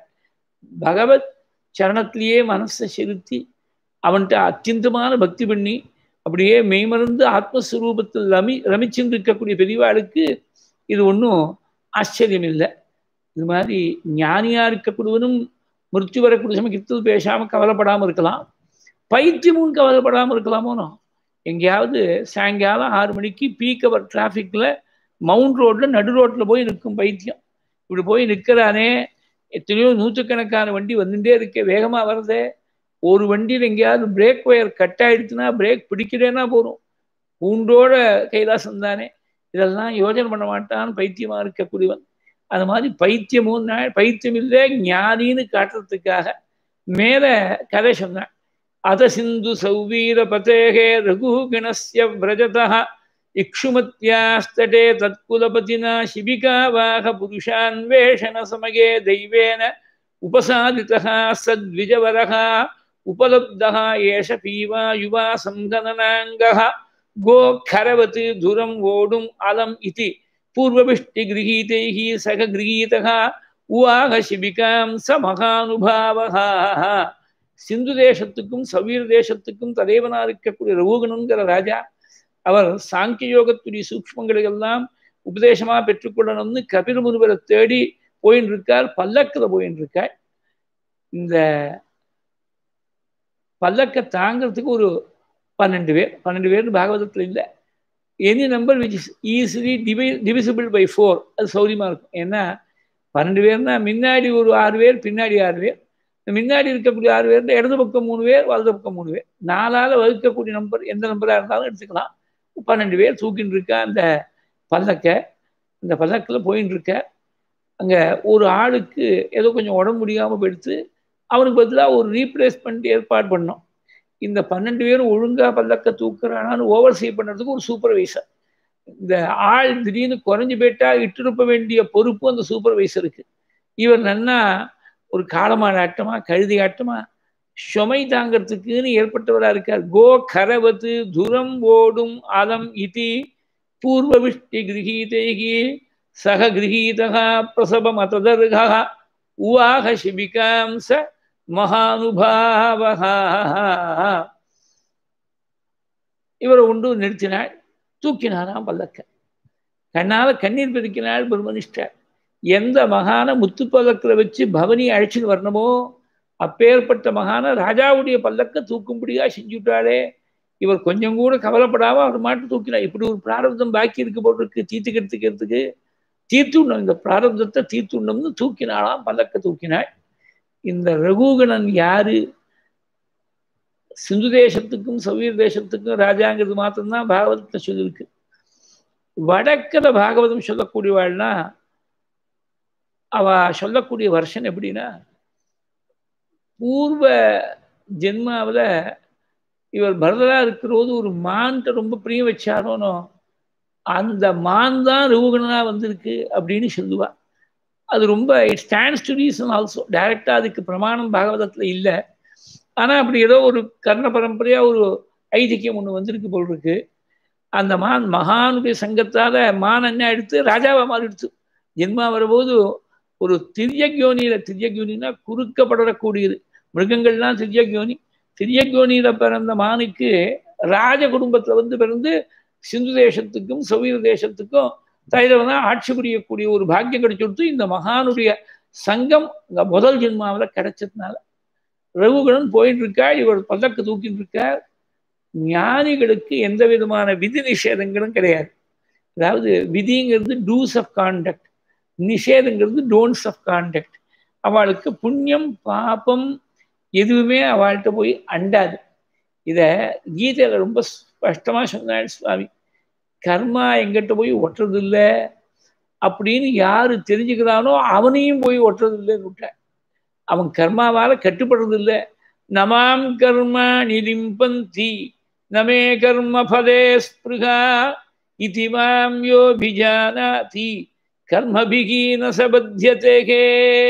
A: பகவத் சரணத்திலேயே மனசை செலுத்தி அவன்கிட்ட அத்தியந்தமான பக்தி பண்ணி அப்படியே மெய்மறந்து ஆத்மஸ்வரூபத்தில் ரமி ரமிச்சுட்டு இருக்கக்கூடிய பெரியவாளுக்கு இது ஒன்றும் ஆச்சரியம் இல்லை இது மாதிரி ஞானியா இருக்கக்கூடியவனும் மிருத்து வரக்கூடிய சமயத்தில் பேசாமல் கவலைப்படாமல் இருக்கலாம் பைத்தியமும் கவலைப்படாமல் இருக்கலாமோனோ எங்கேயாவது சாயங்காலம் ஆறு மணிக்கு பீக் அவர் டிராஃபிக்கில் மவுண்ட் ரோட்டில் நடு ரோட்டில் போய் நிற்கும் பைத்தியம் இப்படி போய் நிற்கிறானே எத்தனையோ நூற்றுக்கணக்கான வண்டி வந்துட்டே இருக்க வேகமாக வருதே ஒரு வண்டியில் எங்கேயாவது பிரேக் ஒயர் கட் ஆயிடுச்சுன்னா பிரேக் பிடிக்கிறேன்னா போதும் பூண்டோட கைலாசம் தானே இதெல்லாம் யோஜனை பண்ண மாட்டான்னு பைத்தியமாக இருக்கக்கூடியவன் அது மாதிரி பைத்தியமும் பைத்தியம் இல்லை ஞானின்னு காட்டுறதுக்காக மேலே கதை சொன்னான் அத சிந்து சௌவீர பதேகே ரகுகணஸ்ய விரஜதா இக்ஷுமத்யாஸ்தடே தற்குலபதினா சிபிகாவாக புருஷான்வேஷண சமயே தெய்வேன உபசாதிதா சத்விஜவரகா உபலப்தः ஏஷ பீவா யுவா சங்கனனாங்கः கோக்கரவத் துரம் ஓடும் அலம் இதி பூர்வபிஷ்டிகிரகீதைः சக கிரகீதः உவாக சிபிகாம் ச மகானுபாவः சிந்து தேசத்துக்கும் சவீர் தேசத்துக்கும் தலைவனா இருக்கக்கூடிய ரகுகணங்கிற ராஜா அவர் சாங்கிய யோகத்துடைய சூக்மங்களுக்கெல்லாம் உபதேசமா பெற்றுக்கொள்ளணும்னு கபில முனிவரை தேடி போயின்னு இருக்கார் பல்லக்கில் போயின்னு இருக்கார் இந்த பல்லக்க தாங்கிறதுக்கு ஒரு பன்னெண்டு பேர் பன்னெண்டு பேர் பாகவதத்தில் இல்லை any number which is easily divi divisible by four அது சௌரியமாக இருக்கும் ஏன்னா பன்னெண்டு பேர்னா முன்னாடி ஒரு ஆறு பேர் பின்னாடி ஆறு பேர் முன்னாடி இருக்கக்கூடிய ஆறு பேர் இடது பக்கம் மூணு பேர் வலது பக்கம் மூணு பேர் நாலால் வகுக்கக்கூடிய நம்பர் எந்த நம்பராக இருந்தாலும் எடுத்துக்கலாம் பன்னெண்டு பேர் தூக்கின்னு இருக்கா அந்த பல்லக்க அந்த பல்லக்கில் போயின்னு இருக்க அங்கே ஒரு ஆளுக்கு ஏதோ கொஞ்சம் உடம்பு முடியாமல் போயிடுத்து அவனுக்கு பதிலாக ஒரு ரீப்ளேஸ்மெண்ட் ஏற்பாடு பண்ணோம் இந்த பன்னெண்டு பேரும் ஒழுங்காக பல்லக்க தூக்குறானான்னு ஓவர் சீ பண்ணுறதுக்கு ஒரு சூப்பர்வைசர் இந்த ஆள் திடீர்னு குறைஞ்சு போயிட்டா இட்டிருப்ப வேண்டிய பொறுப்பு அந்த சூப்பர்வைசருக்கு இவர் நன்னா ஒரு காலமான ஆட்டமா கழுதி ஆட்டமா சுமை தாங்கிறதுக்குன்னு ஏற்பட்டவராக இருக்கார் கோ கரவத்து துரம் ஓடும் அலம் இதி பூர்வவிஷ்டி கிரகீதைகி சக கிரகீதா பிரசபம் அததர்கா உவாக சிபிகாம் ச மகானுபாவகா இவரை உண்டு நிறுத்தினாள் தூக்கினாராம் பல்லக்க கண்ணால் கண்ணீர் பெருக்கினாள் பிரம்மனிஷ்டர் எந்த மகான முத்துப்பல்லக்கில் வச்சு பவனி அழைச்சின்னு வரணுமோ அப்பேற்பட்ட மகான ராஜாவுடைய பல்லக்க தூக்கும்படியா செஞ்சுட்டாளே இவர் கொஞ்சம் கூட கவலைப்படாம அவர் மாட்டு தூக்கினார் இப்படி ஒரு பிராரப்தம் பாக்கி இருக்கு போட்டிருக்கு தீர்த்துக்கிறதுக்கிறதுக்கு தீர்த்துண்ணும் இந்த பிராரப்தத்தை தீர்த்துண்ணம்னு தூக்கினாலாம் பல்லக்க தூக்கினாள் இந்த ரகுகணன் யாரு சிந்து தேசத்துக்கும் சவீர் தேசத்துக்கும் ராஜாங்கிறது மாத்திரம்தான் பாகவதத்தை சொல்லியிருக்கு வடக்கில் பாகவதம் சொல்லக்கூடியவாள்னா அவ சொல்லக்கூடிய வருஷன் எப்படின்னா பூர்வ ஜென்மாவில் இவர் பரதரா இருக்கிறபோது ஒரு மான்கிட்ட ரொம்ப பிரியம் வச்சாரோனோ அந்த மான் தான் ரகுகணனா வந்திருக்கு அப்படின்னு சொல்லுவா அது ரொம்ப it stands to reason also டைரக்டாக அதுக்கு பிரமாணம் பாகவதத்தில் இல்லை ஆனால் அப்படி ஏதோ ஒரு கர்ண பரம்பரையாக ஒரு ஐதிக்கியம் ஒன்று வந்திருக்கு போல் இருக்கு அந்த மான் மகானுடைய சங்கத்தால் மான் என்ன எடுத்து ராஜாவை மாறிடுச்சு ஜென்மா வரும்போது ஒரு திரியக்யோனியில திரியக்யோனினா குறுக்கப்படக்கூடியது மிருகங்கள்லாம் திரியக்யோனி திரியக்யோனியில பிறந்த மானுக்கு ராஜ குடும்பத்தில் வந்து பிறந்து சிந்து தேசத்துக்கும் சௌவீர தேசத்துக்கும் தைரவனா ஆட்சி புரியக்கூடிய ஒரு பாக்கியம் கிடைச்சுடுத்து இந்த மகானுடைய சங்கம் இந்த முதல் ஜென்மாவில் கிடைச்சதுனால ரகுகணன் போயிட்டு இருக்கா இவர் பல்லக்கு தூக்கிட்டு இருக்கார் ஞானிகளுக்கு எந்த விதமான விதி நிஷேதங்களும் கிடையாது அதாவது விதிங்கிறது டூஸ் ஆஃப் கான்டக்ட் நிஷேதங்கிறது டோன்ஸ் ஆஃப் கான்டக்ட் அவளுக்கு புண்ணியம் பாப்பம் எதுவுமே அவள்கிட்ட போய் அண்டாது இதை கீதையில் ரொம்ப ஸ்பஷ்டமாக சொன்னாள் சுவாமி கர்மா எங்கிட்ட போய் ஒட்டுறது இல்லை அப்படின்னு யாரு தெரிஞ்சுக்கிறானோ அவனையும் போய் ஒட்டுறது இல்லைன்னு விட்டான் அவன் கர்மாவால கட்டுப்படுறது இல்லை நமாம் கர்மா நிலிம்பந்தி நமே கர்ம பலே ஸ்பிருகா இதி மாம் யோபிஜானாதி கர்மபிகி நசபத்தியதேகே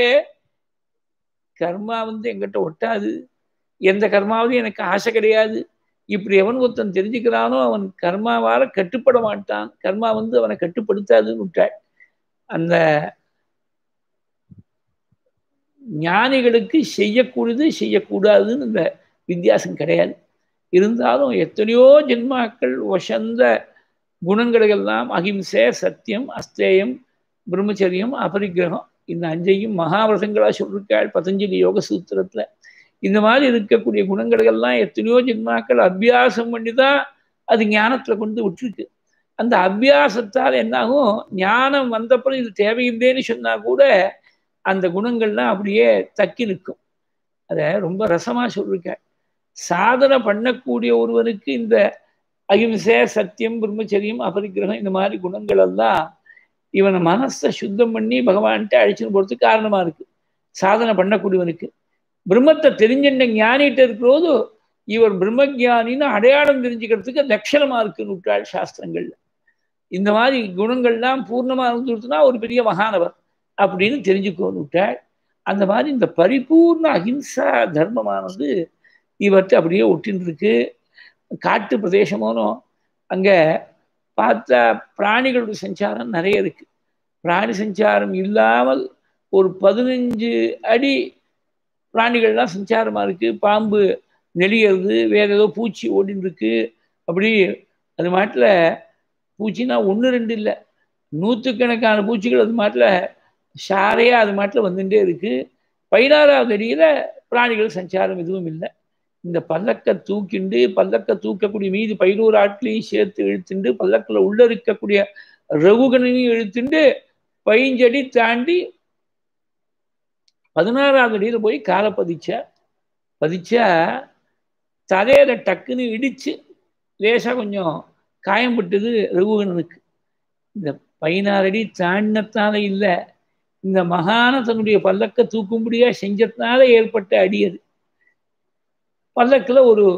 A: கர்மா வந்து எங்கிட்ட ஒட்டாது எந்த கர்மாவது எனக்கு ஆசை கிடையாது இப்படி எவன் ஒருத்தன் தெரிஞ்சுக்கிறானோ அவன் கர்மாவால கட்டுப்பட மாட்டான் கர்மா வந்து அவனை கட்டுப்படுத்தாதுன்னு விட்டாள் அந்த ஞானிகளுக்கு செய்யக்கூடியது செய்யக்கூடாதுன்னு இந்த வித்தியாசம் கிடையாது இருந்தாலும் எத்தனையோ ஜென்மாக்கள் வசந்த குணங்களையெல்லாம் அகிம்சை சத்தியம் அஸ்தேயம் பிரம்மச்சரியம் அபரிக்கிரகம் இந்த அஞ்சையும் மகாவிரதங்களாக சொல்லியிருக்காள் பதஞ்சலி யோக சூத்திரத்தில் இந்த மாதிரி இருக்கக்கூடிய குணங்களையெல்லாம் எத்தனையோ ஜென்மாக்கள் அபியாசம் பண்ணி தான் அது ஞானத்தில் கொண்டு விட்டுருக்கு அந்த அபியாசத்தால் என்னாகும் ஞானம் வந்தப்பறம் இது தேவையில்லைன்னு சொன்னா கூட அந்த குணங்கள்லாம் அப்படியே தக்கி நிற்கும் அதை ரொம்ப ரசமா சொல்லிருக்க சாதனை பண்ணக்கூடிய ஒருவனுக்கு இந்த அகிம்சை சத்தியம் பிரம்மச்சரியம் அபரிக்கிரகம் இந்த மாதிரி குணங்கள் எல்லாம் இவனை மனசை சுத்தம் பண்ணி பகவான்கிட்ட அழிச்சுன்னு போறதுக்கு காரணமா இருக்கு சாதனை பண்ணக்கூடியவனுக்கு பிரம்மத்தை தெரிஞ்சின்ற ஞானிகிட்ட இருக்கிறபோது இவர் பிரம்மஜானின்னு அடையாளம் தெரிஞ்சுக்கிறதுக்கு லட்சணமா இருக்குன்னு விட்டாள் சாஸ்திரங்கள்ல இந்த மாதிரி குணங்கள்லாம் பூர்ணமா இருந்துருச்சுன்னா ஒரு பெரிய மகானவர் அப்படின்னு தெரிஞ்சுக்கோன்னு விட்டாள் அந்த மாதிரி இந்த பரிபூர்ண அஹிம்சா தர்மமானது இவர்கிட்ட அப்படியே ஒட்டின்னு இருக்கு காட்டு பிரதேசமோனும் அங்கே பார்த்தா பிராணிகளுடைய சஞ்சாரம் நிறைய இருக்கு பிராணி சஞ்சாரம் இல்லாமல் ஒரு பதினஞ்சு அடி பிராணிகள்லாம் சஞ்சாரமாக இருக்குது பாம்பு நெளியறது வேற ஏதோ பூச்சி ஓடின்னு இருக்கு அப்படி அது மாட்டில் பூச்சின்னா ஒன்று ரெண்டு இல்லை நூற்றுக்கணக்கான பூச்சிகள் அது மாட்டில் ஷாரையாக அது மாட்டில் வந்துட்டே இருக்கு பதினாறாவது அடியில் பிராணிகள் சஞ்சாரம் எதுவும் இல்லை இந்த பல்லக்கை தூக்கிண்டு பல்லக்கை தூக்கக்கூடிய மீது பதினோரு ஆட்களையும் சேர்த்து இழுத்துண்டு பல்லக்கில் உள்ள இருக்கக்கூடிய ரகுகனையும் இழுத்துண்டு பதிஞ்சடி தாண்டி பதினாறாவது அடியில் போய் காலை பதிச்ச பதிச்சா தலையில டக்குன்னு இடிச்சு லேசாக கொஞ்சம் காயம்பட்டது ரகுகணனுக்கு இந்த பதினாறு அடி தாண்டினத்தால இல்லை இந்த மகான தன்னுடைய பல்லக்க தூக்கும்படியா செஞ்சதுனால ஏற்பட்ட அடி அது பல்லக்கில் ஒரு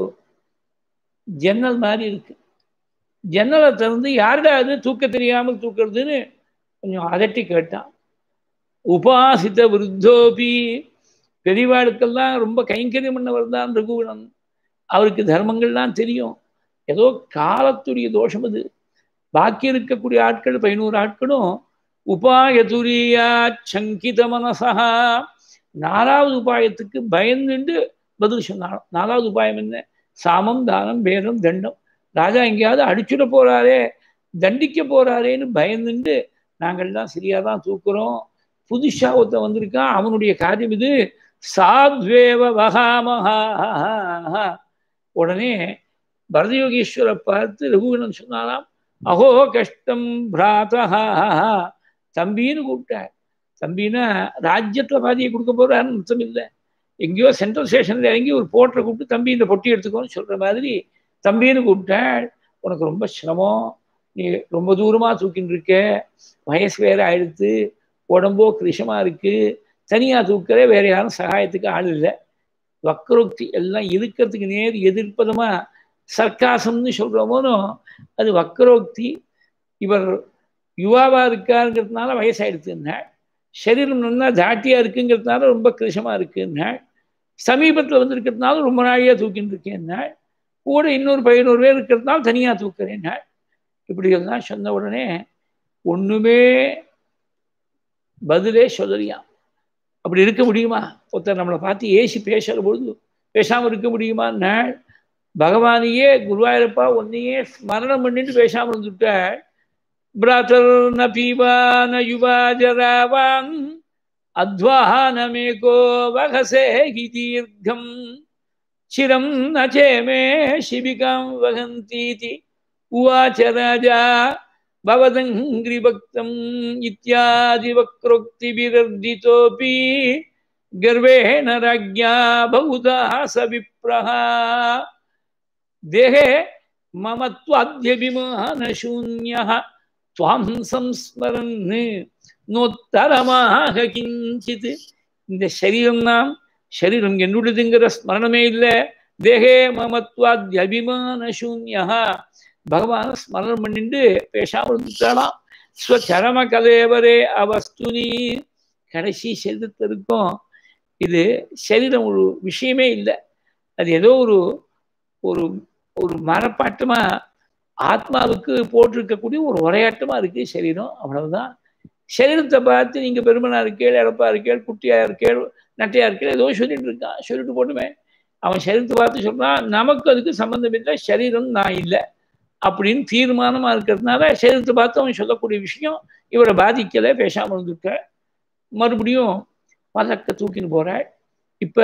A: ஜன்னல் மாதிரி இருக்கு ஜன்னலை திறந்து யாருடா அது தூக்க தெரியாமல் தூக்குறதுன்னு கொஞ்சம் அதட்டி கேட்டான் உபாசித்த விருத்தோபி பெரியவாளுக்கெல்லாம் ரொம்ப கைங்கரியம் பண்ணவர் தான் ரகுகுணன் அவருக்கு தர்மங்கள்லாம் தெரியும் ஏதோ காலத்துடைய தோஷம் அது பாக்கி இருக்கக்கூடிய ஆட்கள் பதினோரு ஆட்களும் உபாயதுரியா சங்கித மனசா நாலாவது உபாயத்துக்கு பயந்துண்டு பதில் சொன்னாலும் நாலாவது உபாயம் என்ன சாமம் தானம் பேதம் தண்டம் ராஜா எங்கேயாவது அடிச்சுட போறாரே தண்டிக்க போறாரேன்னு பயந்துண்டு நாங்கள்லாம் சரியா தான் தூக்குறோம் புதுஷா ஒருத்த வந்திருக்கான் அவனுடைய காரியம் இது சாத்வேவ வகாமஹா உடனே பரதயோகீஸ்வரை பார்த்து ரகுவனன் சொன்னாலாம் அஹோ கஷ்டம் பிராத்தஹா தம்பின்னு கூப்பிட்டார் தம்பின்னா ராஜ்யத்துல பாதியை கொடுக்க போறாருன்னு அர்த்தம் இல்லை எங்கேயோ சென்ட்ரல் ஸ்டேஷன்ல இறங்கி ஒரு போட்டரை கூப்பிட்டு தம்பி இந்த பொட்டி எடுத்துக்கோன்னு சொல்ற மாதிரி தம்பின்னு கூப்பிட்டாள் உனக்கு ரொம்ப சிரமம் நீ ரொம்ப தூரமா தூக்கின்னு இருக்க வயசு வேற ஆயிடுத்து உடம்போ கிருஷமா இருக்கு தனியா தூக்கறே வேற யாரும் சகாயத்துக்கு ஆள் இல்லை வக்ரோக்தி எல்லாம் இருக்கிறதுக்கு நேர் எதிர்ப்பதமா சர்க்காசம்னு சொல்றோமோனோ அது வக்ரோக்தி இவர் யுவாவா இருக்காருங்கிறதுனால வயசாயிடுச்சுன்னாள் சரீரம் நல்லா தாட்டியா இருக்குங்கிறதுனால ரொம்ப கிருஷமா இருக்குன்னாள் சமீபத்தில் வந்து இருக்கிறதுனால ரொம்ப நாளையா தூக்கின்னு இருக்கேன்னாள் கூட இன்னொரு பதினோரு பேர் இருக்கிறதுனால தனியாக தூக்குறேன்னாள் இப்படி எல்லாம் சொன்ன உடனே ஒண்ணுமே பதிலே சொல்லலையாம் அப்படி இருக்க முடியுமா ஒருத்தர் நம்மளை பார்த்து ஏசி பேசுற பொழுது பேசாமல் இருக்க முடியுமா நாள் பகவானையே குருவாயூரப்பா ஒன்னையே ஸ்மரணம் பண்ணிட்டு பேசாமல் இருந்துட்டாள் பிராத்தர் ந பீவா ந யுவா ஜராவான் அத்வானமேகோ வகசே ஹி தீர்க்கம் சிரம் ந சேமே சிபிகாம் வகந்தீதி உவாச்ச ராஜா भवदङ्घ्रिभक्तम् इत्यादि वक्रोक्तिभिरर्जितोऽपि गर्वेण राज्ञा बहुधा स विप्रः देहे मम त्वाद्यभिमानशून्यः त्वां संस्मरन् நோத்தரமாக கிஞ்சித் இந்த சரீரம் நாம் சரீரம் என்னுடையதுங்கிற ஸ்மரணமே இல்லை தேகே மமத்வாத்ய அபிமான சூன்யா பகவான ஸ்மரணம் பண்ணிட்டு பேசாமல் இருந்துட்டாலாம் ஸ்வச்சரம கலேவரே அவஸ்துனி கடைசி சரீரத்திற்கும் இது சரீரம் ஒரு விஷயமே இல்லை அது ஏதோ ஒரு ஒரு ஒரு மரப்பாட்டமா ஆத்மாவுக்கு போட்டிருக்கக்கூடிய ஒரு உரையாட்டமா இருக்கு சரீரம் அவ்வளவுதான் சரீரத்தை பார்த்து நீங்க பெருமனா இருக்கேள் இழப்பா இருக்கேள் குட்டியா இருக்கேள் நட்டையா இருக்கேள் ஏதோ சொல்லிட்டு இருக்கான் சொல்லிட்டு போட்டுமே அவன் சரீரத்தை பார்த்து சொல்றான் நமக்கு அதுக்கு சம்பந்தம் இல்லை சரீரம் நான் இல்லை அப்படின்னு தீர்மானமா இருக்கிறதுனால சரீரத்தை பார்த்து அவன் சொல்லக்கூடிய விஷயம் இவரை பாதிக்கலை பேசாமல் இருந்திருக்க மறுபடியும் பல்லக்க தூக்கின்னு போறாள் இப்ப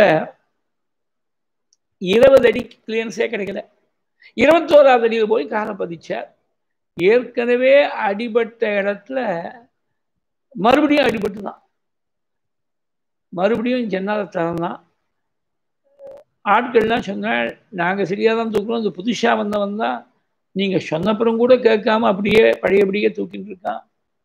A: இருபது அடி கிளியன்ஸே கிடைக்கல இருபத்தோராவது அடியில் போய் காலை பதிச்சார் ஏற்கனவே அடிபட்ட இடத்துல மறுபடியும் அடிபட்டு தான் மறுபடியும் ஜன்னால திறந்தான் ஆட்கள்லாம் சொன்னால் நாங்கள் சரியாக தான் தூக்குறோம் இந்த புதுசாக வந்தவன் தான் நீங்கள் சொன்னப்புறம் கூட கேட்காம அப்படியே பழையபடியே தூக்கிட்டு இருக்கான்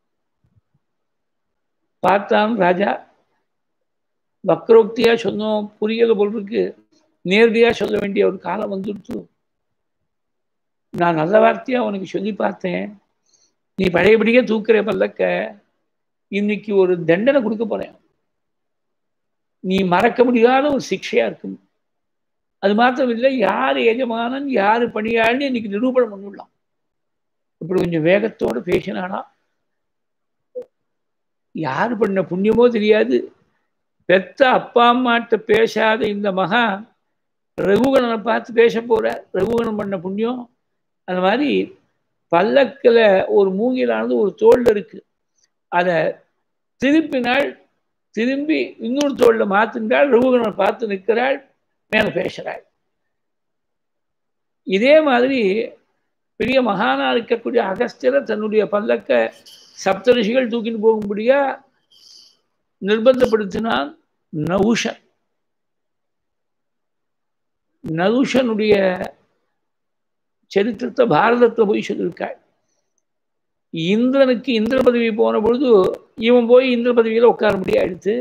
A: பார்த்தான் ராஜா வக்ரோக்தியாக சொன்னோம் புரியல போல் இருக்கு நேரடியாக சொல்ல வேண்டிய ஒரு காலம் வந்துடுத்து நான் நல்ல வார்த்தையாக உனக்கு சொல்லி பார்த்தேன் நீ பழையபடியே தூக்குற பல்லக்க இன்னைக்கு ஒரு தண்டனை கொடுக்க போறேன் நீ மறக்க முடியாத ஒரு சிக்ஷையா இருக்கும் அது மாத்திரம் இல்லை யார் எஜமானன் யார் பணியாள்னு இன்னைக்கு நிரூபணம் பண்ணிடலாம் இப்படி கொஞ்சம் வேகத்தோடு பேசினானா யார் பண்ண புண்ணியமோ தெரியாது பெத்த அப்பா அம்மாட்ட பேசாத இந்த மகா ரகுகணனை பார்த்து பேச போற ரகுகணன் பண்ண புண்ணியம் அந்த மாதிரி பல்லக்கில் ஒரு மூங்கிலானது ஒரு தோல்ல இருக்கு அதை திருப்பினாள் திரும்பி இன்னொரு தோல்ல மாத்தின்றாள் ரகுகணனை பார்த்து நிற்கிறாள் மேலே பேசுகிறாள் இதே மாதிரி பெரிய மகானா இருக்கக்கூடிய அகஸ்தியரை தன்னுடைய பல்லக்க சப்தரிஷிகள் தூக்கிட்டு போகும்படியா நிர்பந்தப்படுத்தினான் நவுஷன் நவுஷனுடைய சரித்திரத்தை பாரதத்தில் போய் சொல்லியிருக்காள் இந்திரனுக்கு இந்திர பதவி போன பொழுது இவன் போய் இந்திர பதவியில் உட்கார முடியாது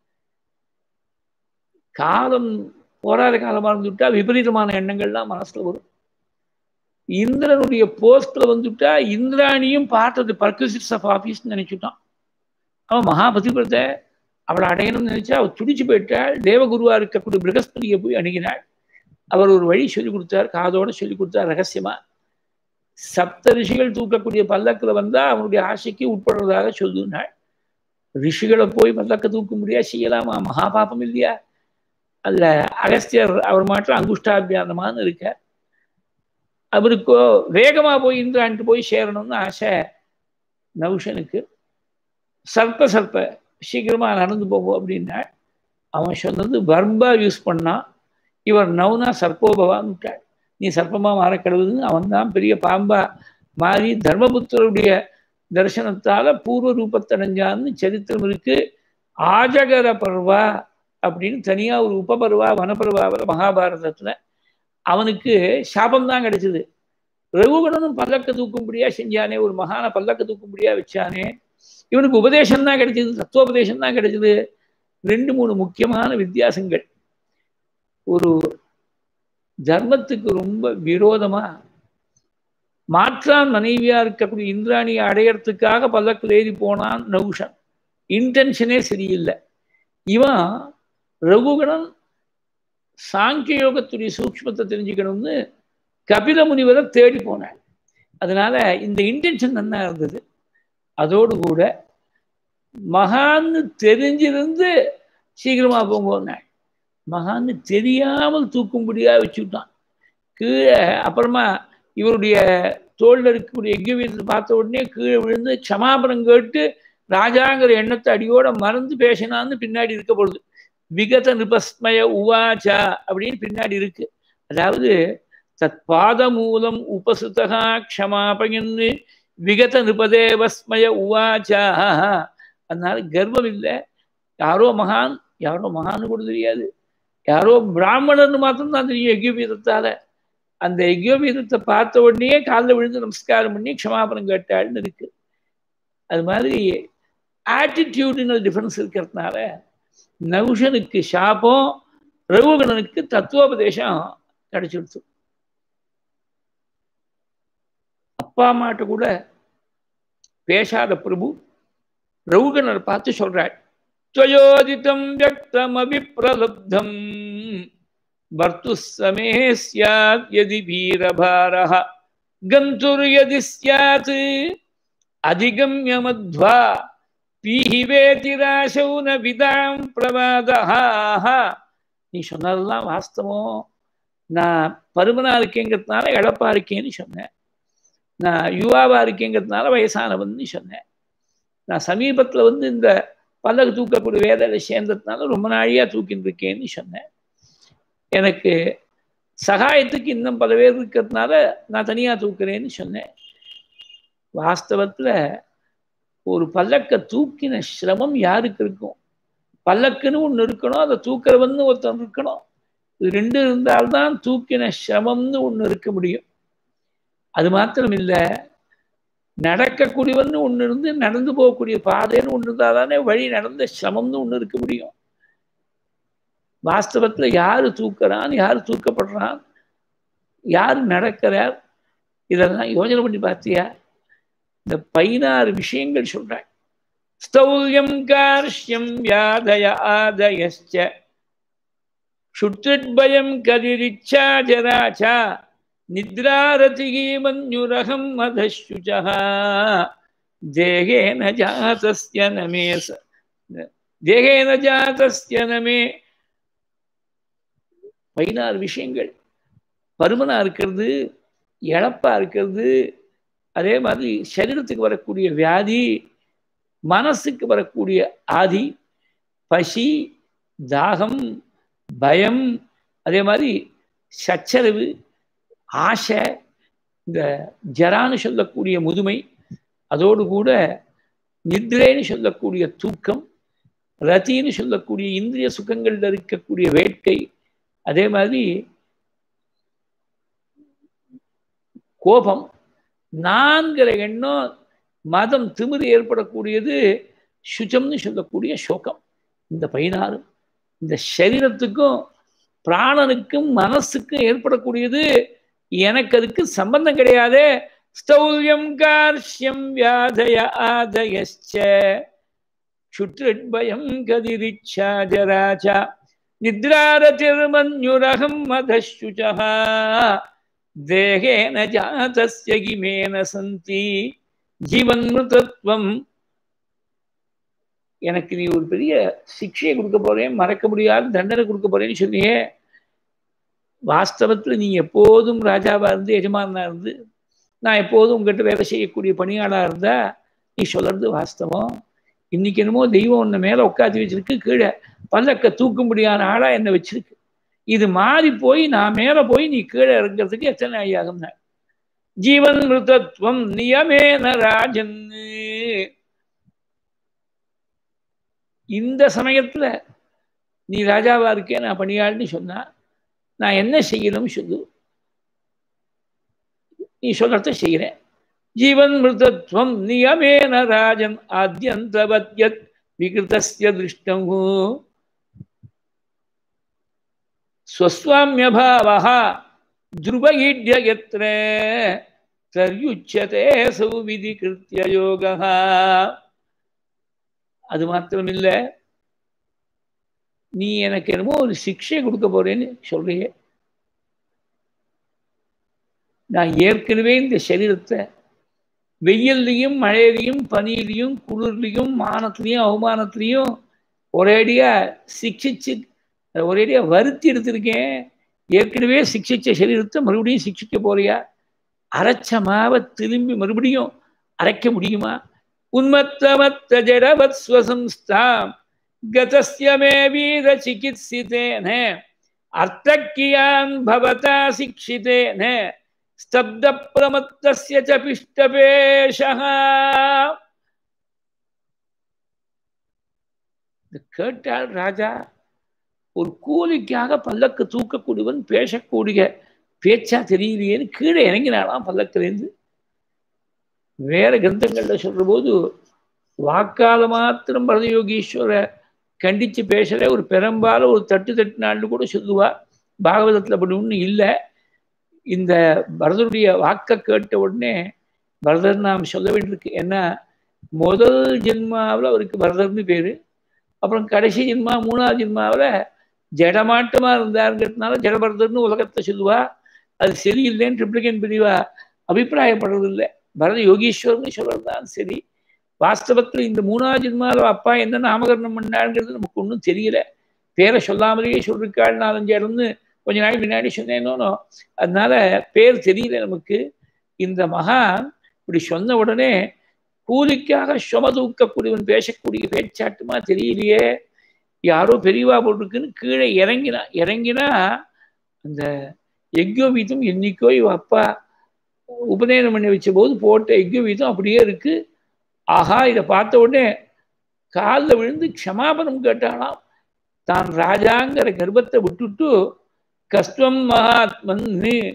A: காலம் போராட காலமாக இருந்துவிட்டா விபரீதமான எண்ணங்கள்லாம் மனசில் வரும் இந்திரனுடைய போஸ்டில் வந்துவிட்டா இந்திராணியும் பார்த்தது பர்கசிட்ஸ் ஆஃப் ஆஃபீஸ்னு நினச்சிட்டான் அவன் மகாபதிபுரத்தை அவளை அடையணும்னு நினைச்சா அவள் துடிச்சு போயிட்டாள் தேவகுருவா இருக்கக்கூடிய பிரகஸ்பதியை போய் அணுகினாள் அவர் ஒரு வழி சொல்லி கொடுத்தார் காதோட சொல்லி கொடுத்தார் ரகசியமா சப்த ரிஷிகள் தூக்கக்கூடிய பல்லக்கில் வந்தால் அவனுடைய ஆசைக்கு உட்படுறதாக சொல்லுனாள் ரிஷிகளை போய் பல்லக்க தூக்க முடியா செய்யலாமா மகாபாபம் இல்லையா அல்ல அகஸ்தியர் அவர் மாட்டில் அங்குஷ்டாபியானமான்னு இருக்க அவருக்கோ வேகமாக போய் இந்திரான்ட்டு போய் சேரணும்னு ஆசை நவுஷனுக்கு சர்ப்ப சர்ப்ப சீக்கிரமாக நடந்து போவோம் அப்படின்னா அவன் சொன்னது வர்பா யூஸ் பண்ணான் இவர் நவுனா சர்ப்போபவான்னு விட்டாள் நீ சர்ப்பமாக மாற கடவுதுன்னு அவன் தான் பெரிய பாம்பா மாறி தர்மபுத்தருடைய தரிசனத்தால் பூர்வ ரூபத்தடைஞ்சான்னு சரித்திரம் இருக்கு ஆஜகர பர்வா அப்படின்னு தனியாக ஒரு உபபருவா வனப்பருவாவில் மகாபாரதத்தில் அவனுக்கு சாபம் தான் கிடைச்சிது ரகுகணனும் பல்லக்க தூக்கும்படியா செஞ்சானே ஒரு மகான பல்லக்க தூக்கும்படியா வச்சானே இவனுக்கு உபதேசம் தான் கிடைச்சது தத்துவோபதேசம் தான் கிடைச்சது ரெண்டு மூணு முக்கியமான வித்தியாசங்கள் ஒரு தர்மத்துக்கு ரொம்ப விரோதமா மாற்றான் மனைவியா இருக்கக்கூடிய இந்திராணியை அடையறதுக்காக பல்லக்கில் ஏறி போனான் நவுஷன் இன்டென்ஷனே சரியில்லை இவன் ரகுகணன் சாங்கிய யோகத்துடைய சூக்மத்தை தெரிஞ்சுக்கணும்னு கபில முனிவரை தேடி போனான் அதனால இந்த இன்டென்ஷன் நல்லா இருந்தது அதோடு கூட மகான்னு தெரிஞ்சிருந்து சீக்கிரமா போங்க மகான்னு தெரியாமல் தூக்கும்படியாக வச்சுட்டான் கீழே அப்புறமா இவருடைய தோல்ல இருக்கக்கூடிய எங்கேயத்தை பார்த்த உடனே கீழே விழுந்து க்ஷமாபனம் கேட்டு ராஜாங்கிற எண்ணத்தை அடியோட மறந்து பேசினான்னு பின்னாடி இருக்க பொழுது விகத நிபஸ்மய உவாச்சா அப்படின்னு பின்னாடி இருக்கு அதாவது தத் பாத மூலம் உபசுதகா க்ஷமாபயன்னு விகத நிபதேவஸ்மய உவாச்சா அதனால கர்வம் இல்லை யாரோ மகான் யாரோ மகான்னு கூட தெரியாது யாரோ பிராமணர்னு மாத்திரம் தான் தெரியும் யஜ்யோபீதத்தால அந்த யஜ்யோபீதத்தை பார்த்த உடனே காலில் விழுந்து நமஸ்காரம் பண்ணி க்ஷமாபனம் கேட்டாள்னு இருக்கு அது மாதிரி ஆட்டிடியூடுன்னு டிஃபரன்ஸ் இருக்கிறதுனால நகுஷனுக்கு சாபம் ரகுகணனுக்கு தத்துவோபதேசம் கிடைச்சிடுச்சு அப்பா அம்மாட்ட கூட பேசாத பிரபு ரகுகணரை பார்த்து சொல்றாள் त्वयोदितं व्यक्तमभिप्रलब्धं भर्तुः समे स्यात् यदि वीरभारः गन्तुर्यदि स्यात् अधिगम्य मध्वा पीहि वेतिराशौ न विदां प्रमादः நீ சொன்னதெல்லாம் வாஸ்தவம் நான் பருமனா இருக்கேங்கிறதுனால இழப்பா இருக்கேன்னு சொன்னேன் நான் யுவாவா இருக்கேங்கிறதுனால வயசானவன்னு சொன்னேன் நான் சமீபத்தில் வந்து இந்த பல்லக்கு தூக்கக்கூடிய வேதனை சேர்ந்ததுனால ரொம்ப நாழியாக தூக்கின்னு இருக்கேன்னு சொன்னேன் எனக்கு சகாயத்துக்கு இன்னும் பல பேர் இருக்கிறதுனால நான் தனியாக தூக்குறேன்னு சொன்னேன் வாஸ்தவத்தில் ஒரு பல்லக்க தூக்கின சிரமம் யாருக்கு இருக்கும் பல்லக்குன்னு ஒன்று இருக்கணும் அதை தூக்கிறவன்னு ஒருத்தன் இருக்கணும் இது ரெண்டு இருந்தால்தான் தூக்கின சிரமம்னு ஒன்று இருக்க முடியும் அது மாத்திரம் இல்லை நடக்கக்கூடியவன்னு ஒன்று இருந்து நடந்து போகக்கூடிய பாதைன்னு ஒன்று இருந்தால் தானே வழி நடந்த சிரமம்னு ஒன்று இருக்க முடியும் வாஸ்தவத்தில் யார் தூக்குறான் யார் தூக்கப்படுறான் யார் நடக்கிறார் இதெல்லாம் யோஜனை பண்ணி பார்த்தியா இந்த பதினாறு விஷயங்கள் சொல்றாங்க ஸ்தௌல்யம் கார்ஷ்யம் வியாதய ஆதயச்ச சுற்றுத்பயம் கதிரிச்சா ஜராச்சா நித்ராரதிகி மன்யுரகம் மதசுச்சா தேகேன ஜாதஸ்ய நமே தேகேன ஜாதஸ்ய நமே பதினாறு விஷயங்கள் பருமனா இருக்கிறது இழப்பா இருக்கிறது அதே மாதிரி சரீரத்துக்கு வரக்கூடிய வியாதி மனசுக்கு வரக்கூடிய ஆதி பசி தாகம் பயம் அதே மாதிரி சச்சரவு ஆசை இந்த ஜரான்னு சொல்லக்கூடிய முதுமை அதோடு கூட நித்ரேன்னு சொல்லக்கூடிய தூக்கம் ரத்தின்னு சொல்லக்கூடிய இந்திரிய சுகங்களில் இருக்கக்கூடிய வேட்கை அதே மாதிரி கோபம் நான்கிற எண்ணம் மதம் திமிரு ஏற்படக்கூடியது சுஜம்னு சொல்லக்கூடிய சோகம் இந்த பதினாறு இந்த சரீரத்துக்கும் பிராணனுக்கும் மனசுக்கும் ஏற்படக்கூடியது எனக்கு அதுக்கு சம்பந்தம் கிடையாது ஸ்தௌல்யம் கார்ஷ்யம் வியாதய ஆதயச்ச சுற்றுபயம் கதிரிச்சா ஜராச்சா நித்ராரதிர்மன்யுரகம் மதசுச்சா தேகேன ஜாதஸ்ய கிமேன சந்தி ஜீவன் மிருதத்வம் எனக்கு நீ ஒரு பெரிய சிக்ஷையை கொடுக்க போறேன் மறக்க முடியாத தண்டனை கொடுக்க போறேன்னு சொன்னியே வாஸ்தவத்தில் நீ எப்போதும் ராஜாவா இருந்து எஜமானா இருந்து நான் எப்போதும் உங்ககிட்ட வேலை செய்யக்கூடிய பணியாளா இருந்தா நீ சொல்றது வாஸ்தவம் இன்னைக்கு என்னமோ தெய்வம் உன்னை மேல உட்காந்து வச்சிருக்கு கீழே பல்லக்க தூக்கும்படியான ஆளா என்னை வச்சிருக்கு இது மாறி போய் நான் மேல போய் நீ கீழே இறங்கிறதுக்கு எத்தனை ஆகும் ஜீவன் மிருதத்துவம் நியமேன ராஜன் இந்த சமயத்துல நீ ராஜாவா இருக்கே நான் பணியாள்னு சொன்னா நான் என்ன செய்யணும்னு சொல்லு நீ சொல்றத செய்கிறேன் ஜீவன் மிருதத்வம் நியமேன ராஜன் ஆத்தியந்தவத்யத் விகிருதஸ்ய திருஷ்டம் ஸ்வஸ்வாமியபாவः ध्रुवईड्य यत्र தர்யுச்சதே சௌவிதி கிருத்திய யோகா அது மாத்திரமில்ல நீ எனக்கு என்னமோ ஒரு சிக்ஷை கொடுக்க போறேன்னு சொல்றியே நான் ஏற்கனவே இந்த சரீரத்தை வெயில்லையும் மழையிலையும் பனியிலையும் குளிர்லையும் மானத்திலையும் அவமானத்திலையும் ஒரேடியா சிக்ஷிச்சு ஒரேடியா வருத்தி எடுத்திருக்கேன் ஏற்கனவே சிக்ஷிச்ச சரீரத்தை மறுபடியும் சிக்ஷிக்க போறியா அரைச்ச மாவை திரும்பி மறுபடியும் அரைக்க முடியுமா உன்மத்தமத்த ஜடவத் ஸ்வசம்ஸ்தாம் கதஸ்ய மே வீர சிகித்சிதேன அர்த்தக்கியான் பவதா சிக்ஷிதேன ஸ்தப்த பிரமத்தஸ்ய ச பிஷ்டபேஷः கேட்டாள் ராஜா ஒரு கூலிக்காக பல்லக்கு தூக்கக்கூடியவன் பேசக்கூடிய பேச்சா தெரியலையேன்னு கீழே இறங்கினாலாம் பல்லக்கிலேருந்து வேற கிரந்தங்கள்ல சொல்ற போது வாக்கால மாத்திரம் பரதயோகீஸ்வர கண்டிச்சு பேசுற ஒரு பெரும்பாலும் ஒரு தட்டு தட்டினான்னு கூட சொல்லுவா பாகவதத்தில் அப்படி ஒன்றும் இல்லை இந்த பரதனுடைய வாக்க கேட்ட உடனே பரதர் நாம் சொல்ல வேண்டியிருக்கு ஏன்னா முதல் ஜென்மாவில் அவருக்கு பரதர்னு பேரு அப்புறம் கடைசி ஜென்மா மூணாவது ஜென்மாவில் ஜடமாட்டமா இருந்தாருங்கிறதுனால ஜடபரதர்னு உலகத்தை சொல்லுவா அது சரியில்லைன்னு ட்ரிப்ளிகன் பிரிவா அபிப்பிராயப்படுறது இல்லை பரத யோகீஸ்வரர்னு சொல்றது தான் சரி வாஸ்தவத்தில் இந்த மூணாவது ஜென்மாவில் அப்பா என்ன நாமகரணம் பண்ணாருங்கிறது நமக்கு ஒன்றும் தெரியல பேரை சொல்லாமலேயே சொல்லிருக்காள் நாலஞ்சு இடம்னு கொஞ்ச நாள் முன்னாடி சொன்னேனோ அதனால பேர் தெரியல நமக்கு இந்த மகான் இப்படி சொன்ன உடனே கூலிக்காக சும தூக்கக்கூடியவன் பேசக்கூடிய பேச்சாட்டுமா தெரியலையே யாரோ பெரியவா போட்டிருக்குன்னு கீழே இறங்கினா இறங்கினா அந்த எக்யோ வீதம் என்னைக்கோ இவ அப்பா உபநயனம் பண்ணி வச்ச போது போட்ட எக்யோ வீதம் அப்படியே இருக்கு ஆஹா இதை பார்த்த உடனே காலில் விழுந்து க்ஷமாபனம் கேட்டாலாம் தான் ராஜாங்கிற கர்ப்பத்தை விட்டுட்டு கஸ்வம் மகாத்மன்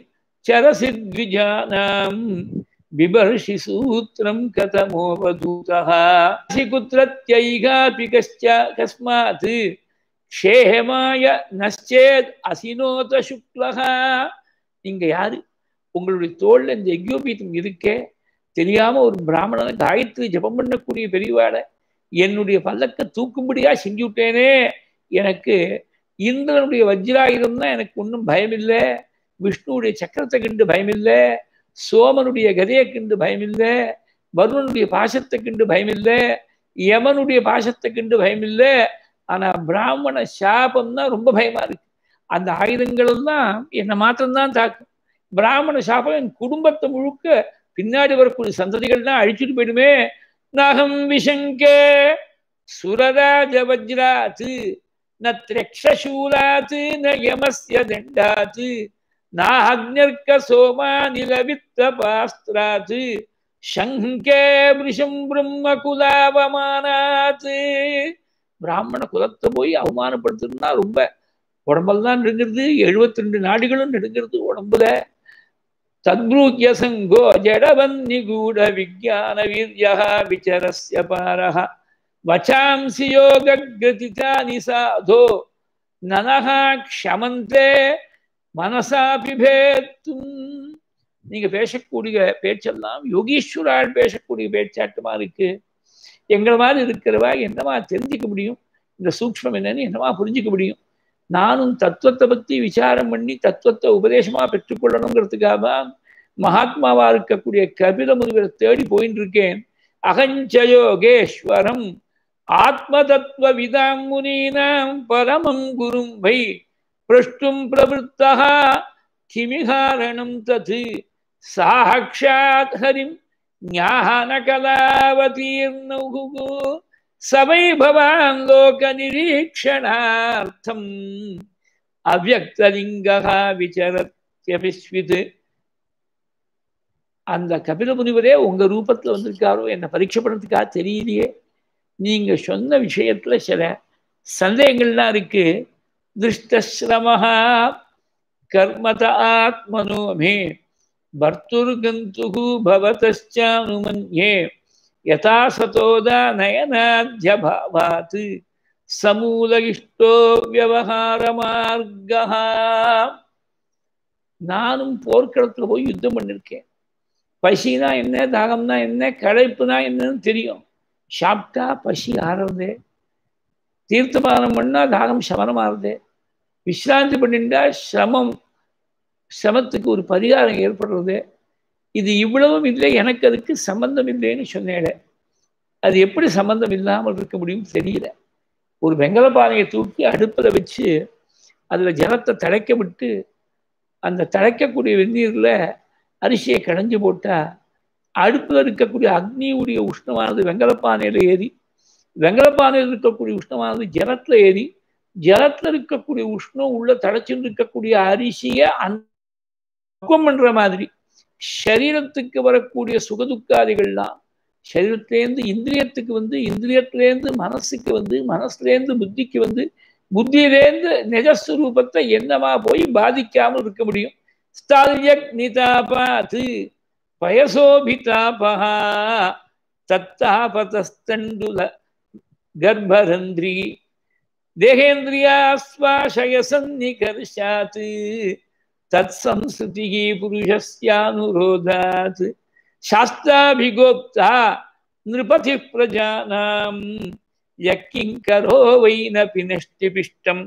A: சரசித்விஜானாம் बिभर्षि सूत्रं कथमोपधूतः कुत्रत्यैगापि कश्च कस्मात् க்ஷேமாய நச்சேத் அசினோத சுக்லகா நீங்க யாரு உங்களுடைய தோல்ல இந்த எக்யோபீத்தம் இருக்கே தெரியாம ஒரு பிராமணனை காயத்ரி ஜபம் பண்ணக்கூடிய பெரியவாட என்னுடைய பல்லக்க தூக்கும்படியா செஞ்சு விட்டேனே எனக்கு இந்திரனுடைய வஜ்ராயுதம் தான் எனக்கு ஒன்றும் பயமில்லை விஷ்ணுவுடைய சக்கரத்தை கண்டு பயமில்லை சோமனுடைய கதையை கண்டு பயமில்லை வருணனுடைய பாசத்தை கண்டு பயமில்லை யமனுடைய பாசத்தை கண்டு பயமில்லை ஆனா பிராமண சாபம் தான் ரொம்ப பயமா இருக்கு அந்த ஆயுதங்கள் எல்லாம் என்னை மாத்திரம்தான் தாக்கும் பிராமண சாபம் என் குடும்பத்தை முழுக்க பின்னாடி வரக்கூடிய சந்ததிகள் தான் அழிச்சுட்டு போயிடுமே நகம் விஷங்கே சுரராஜ வஜ்ராத்து ந திரக்ஷூலாத்து ந யமஸ்ய தண்டாத்து நாக்ஞர்க்க சோமா நிலவித்த பாஸ்திராத்து சங்கே விஷம் பிரம்ம குலாவமானாத்து பிராமண குலத்தை போய் அவமானப்படுத்துறதுனா ரொம்ப உடம்பெல்லாம் நெடுங்கிறது எழுபத்தி ரெண்டு நாடுகளும் நெடுங்கிறது உடம்புல தத்ரூக்கிய சங்கோ ஜடவன் நிகூட விஜான வீரியா விசரஸ்ய பாரஹ வச்சாம்சி யோக கதிதானி சாதோ நனஹா க்ஷமந்தே மனசா பிபேத்தும் நீங்க பேசக்கூடிய பேச்செல்லாம் யோகீஸ்வரால் பேசக்கூடிய பேச்சாட்டமா இருக்கு எங்களை மாதிரி இருக்கிறவா என்னமா தெரிஞ்சுக்க முடியும் இந்த சூக்ஷ்மம் என்னன்னு என்னமா புரிஞ்சுக்க முடியும் நானும் தத்துவத்தை பத்தி விசாரம் பண்ணி தத்துவத்தை உபதேசமா பெற்றுக்கொள்ளணுங்கிறதுக்காக தான் மகாத்மாவா இருக்கக்கூடிய கபில முனிவரை தேடி போயின்னு இருக்கேன் அகஞ்சயோகேஸ்வரம் ஆத்ம தத்துவ விதாம் முனீனாம் பரமம் குரும் வை பிரஷ்டும் பிரவருத்தா கிமிகாரணம் தது சாட்சாத் ஹரிம் ஞானகலாவதீர்ணு சவை பவான் லோக நிரீக்ஷணார்த்தம் அவ்வக்தலிங்கா விசரத்யபிஸ்வித் அந்த கபில முனிவரே உங்க ரூபத்துல வந்திருக்காரோ என்னை பரீட்சை பண்ணதுக்காக தெரியலையே நீங்க சொன்ன விஷயத்துல சில சந்தேகங்கள்லாம் இருக்கு திருஷ்டஸ்ரமஹா கர்மத ஆத்மனோ மே பர்த்துர்கந்துகு பவதச்சானுமன்யே யதா சதோதா நயனாத்யபாவாத் சமூலகிஷ்டோ வியவகார மார்கா நானும் போர்க்களத்துல போய் யுத்தம் பண்ணிருக்கேன் பசினா என்ன தாகம்னா என்ன களைப்புனா என்னன்னு தெரியும் சாப்பிட்டா பசி ஆறுறது தீர்த்தபானம் பண்ணா தாகம் சமனமாறுது விஸ்ராந்தி பண்ணிண்டா சிரமம் சிரமத்துக்கு ஒரு பரிகாரம் ஏற்படுறது இது இவ்வளவும் இல்லை எனக்கு அதுக்கு சம்பந்தம் இல்லைன்னு சொன்னேன் அது எப்படி சம்பந்தம் இல்லாமல் இருக்க முடியும் தெரியல ஒரு வெங்கல பானையை தூக்கி அடுப்பில் வச்சு அதில் ஜலத்தை தழைக்க விட்டு அந்த தழைக்கக்கூடிய வெந்நீரில் அரிசியை கடைஞ்சு போட்டால் அடுப்பில் இருக்கக்கூடிய அக்னியுடைய உஷ்ணமானது வெங்கலப்பானையில் ஏறி வெங்கலப்பானையில் இருக்கக்கூடிய உஷ்ணமானது ஜலத்தில் ஏறி ஜலத்தில் இருக்கக்கூடிய உஷ்ணம் உள்ள தடைச்சுன்னு இருக்கக்கூடிய அரிசியை அந்த பக்குவம் பண்ற மாதிரி சரீரத்துக்கு வரக்கூடிய சுகதுக்காதிகள்லாம் சரீரத்திலேருந்து இந்திரியத்துக்கு வந்து இந்திரியத்திலேருந்து மனசுக்கு வந்து மனசுலேருந்து புத்திக்கு வந்து புத்தியிலேருந்து நிஜஸ்வரூபத்தை என்னவா போய் பாதிக்காமல் இருக்க முடியும் ஸ்தால்யக் நிதாபாத்து பயசோபிதாபா தத்தாபதஸ்தண்டுல கர்ப்பரந்திரி தேகேந்திரியாஸ்வாசயசன்னிகர்ஷாத் தத் சம்ஸ்ருதி புருஷஸ்யானுரோதாத் சாஸ்திராபிகோப்தா நிருபதி பிரஜானாம் யக்கிங்கரோ வைனபி நஷ்டிபிஷ்டம்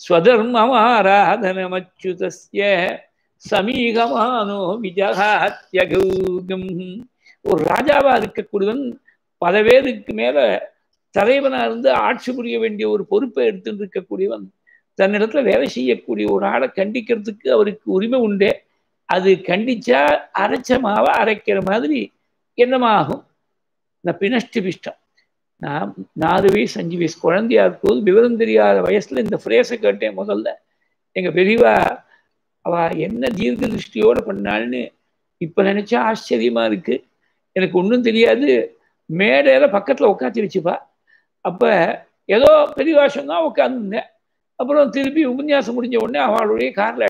A: ஸ்வதர்மமாராதனமச்சுதஸ்ய சமீகமானோ விஜகாத்தியகௌகம் ஒரு ராஜாவா இருக்கக்கூடியவன் பல பேருக்கு மேல தலைவனா இருந்து ஆட்சி புரிய வேண்டிய ஒரு பொறுப்பை எடுத்துட்டு இருக்கக்கூடியவன் தன்னிடத்துல வேலை செய்யக்கூடிய ஒரு ஆளை கண்டிக்கிறதுக்கு அவருக்கு உரிமை உண்டே அது கண்டிச்சா அரைச்ச மாவை அரைக்கிற மாதிரி என்னமாகும் நான் பினஷ்டி பிஷ்டம் நான் நாலு வயசு அஞ்சு வயசு குழந்தையா இருக்கும்போது விவரம் தெரியாத வயசுல இந்த ஃப்ரேஸை கேட்டேன் முதல்ல எங்க பெரியவா அவ என்ன தீர்க்க திருஷ்டியோட பண்ணாள்னு இப்ப நினைச்சா ஆச்சரியமா இருக்கு எனக்கு ஒன்றும் தெரியாது மேடையில பக்கத்துல உட்காந்து வச்சுப்பா அப்ப ஏதோ பெரிய வருஷம் தான் உட்காந்துருந்தேன் அப்புறம் திருப்பி உபன்யாசம் முடிஞ்ச உடனே அவளுடைய கார்ல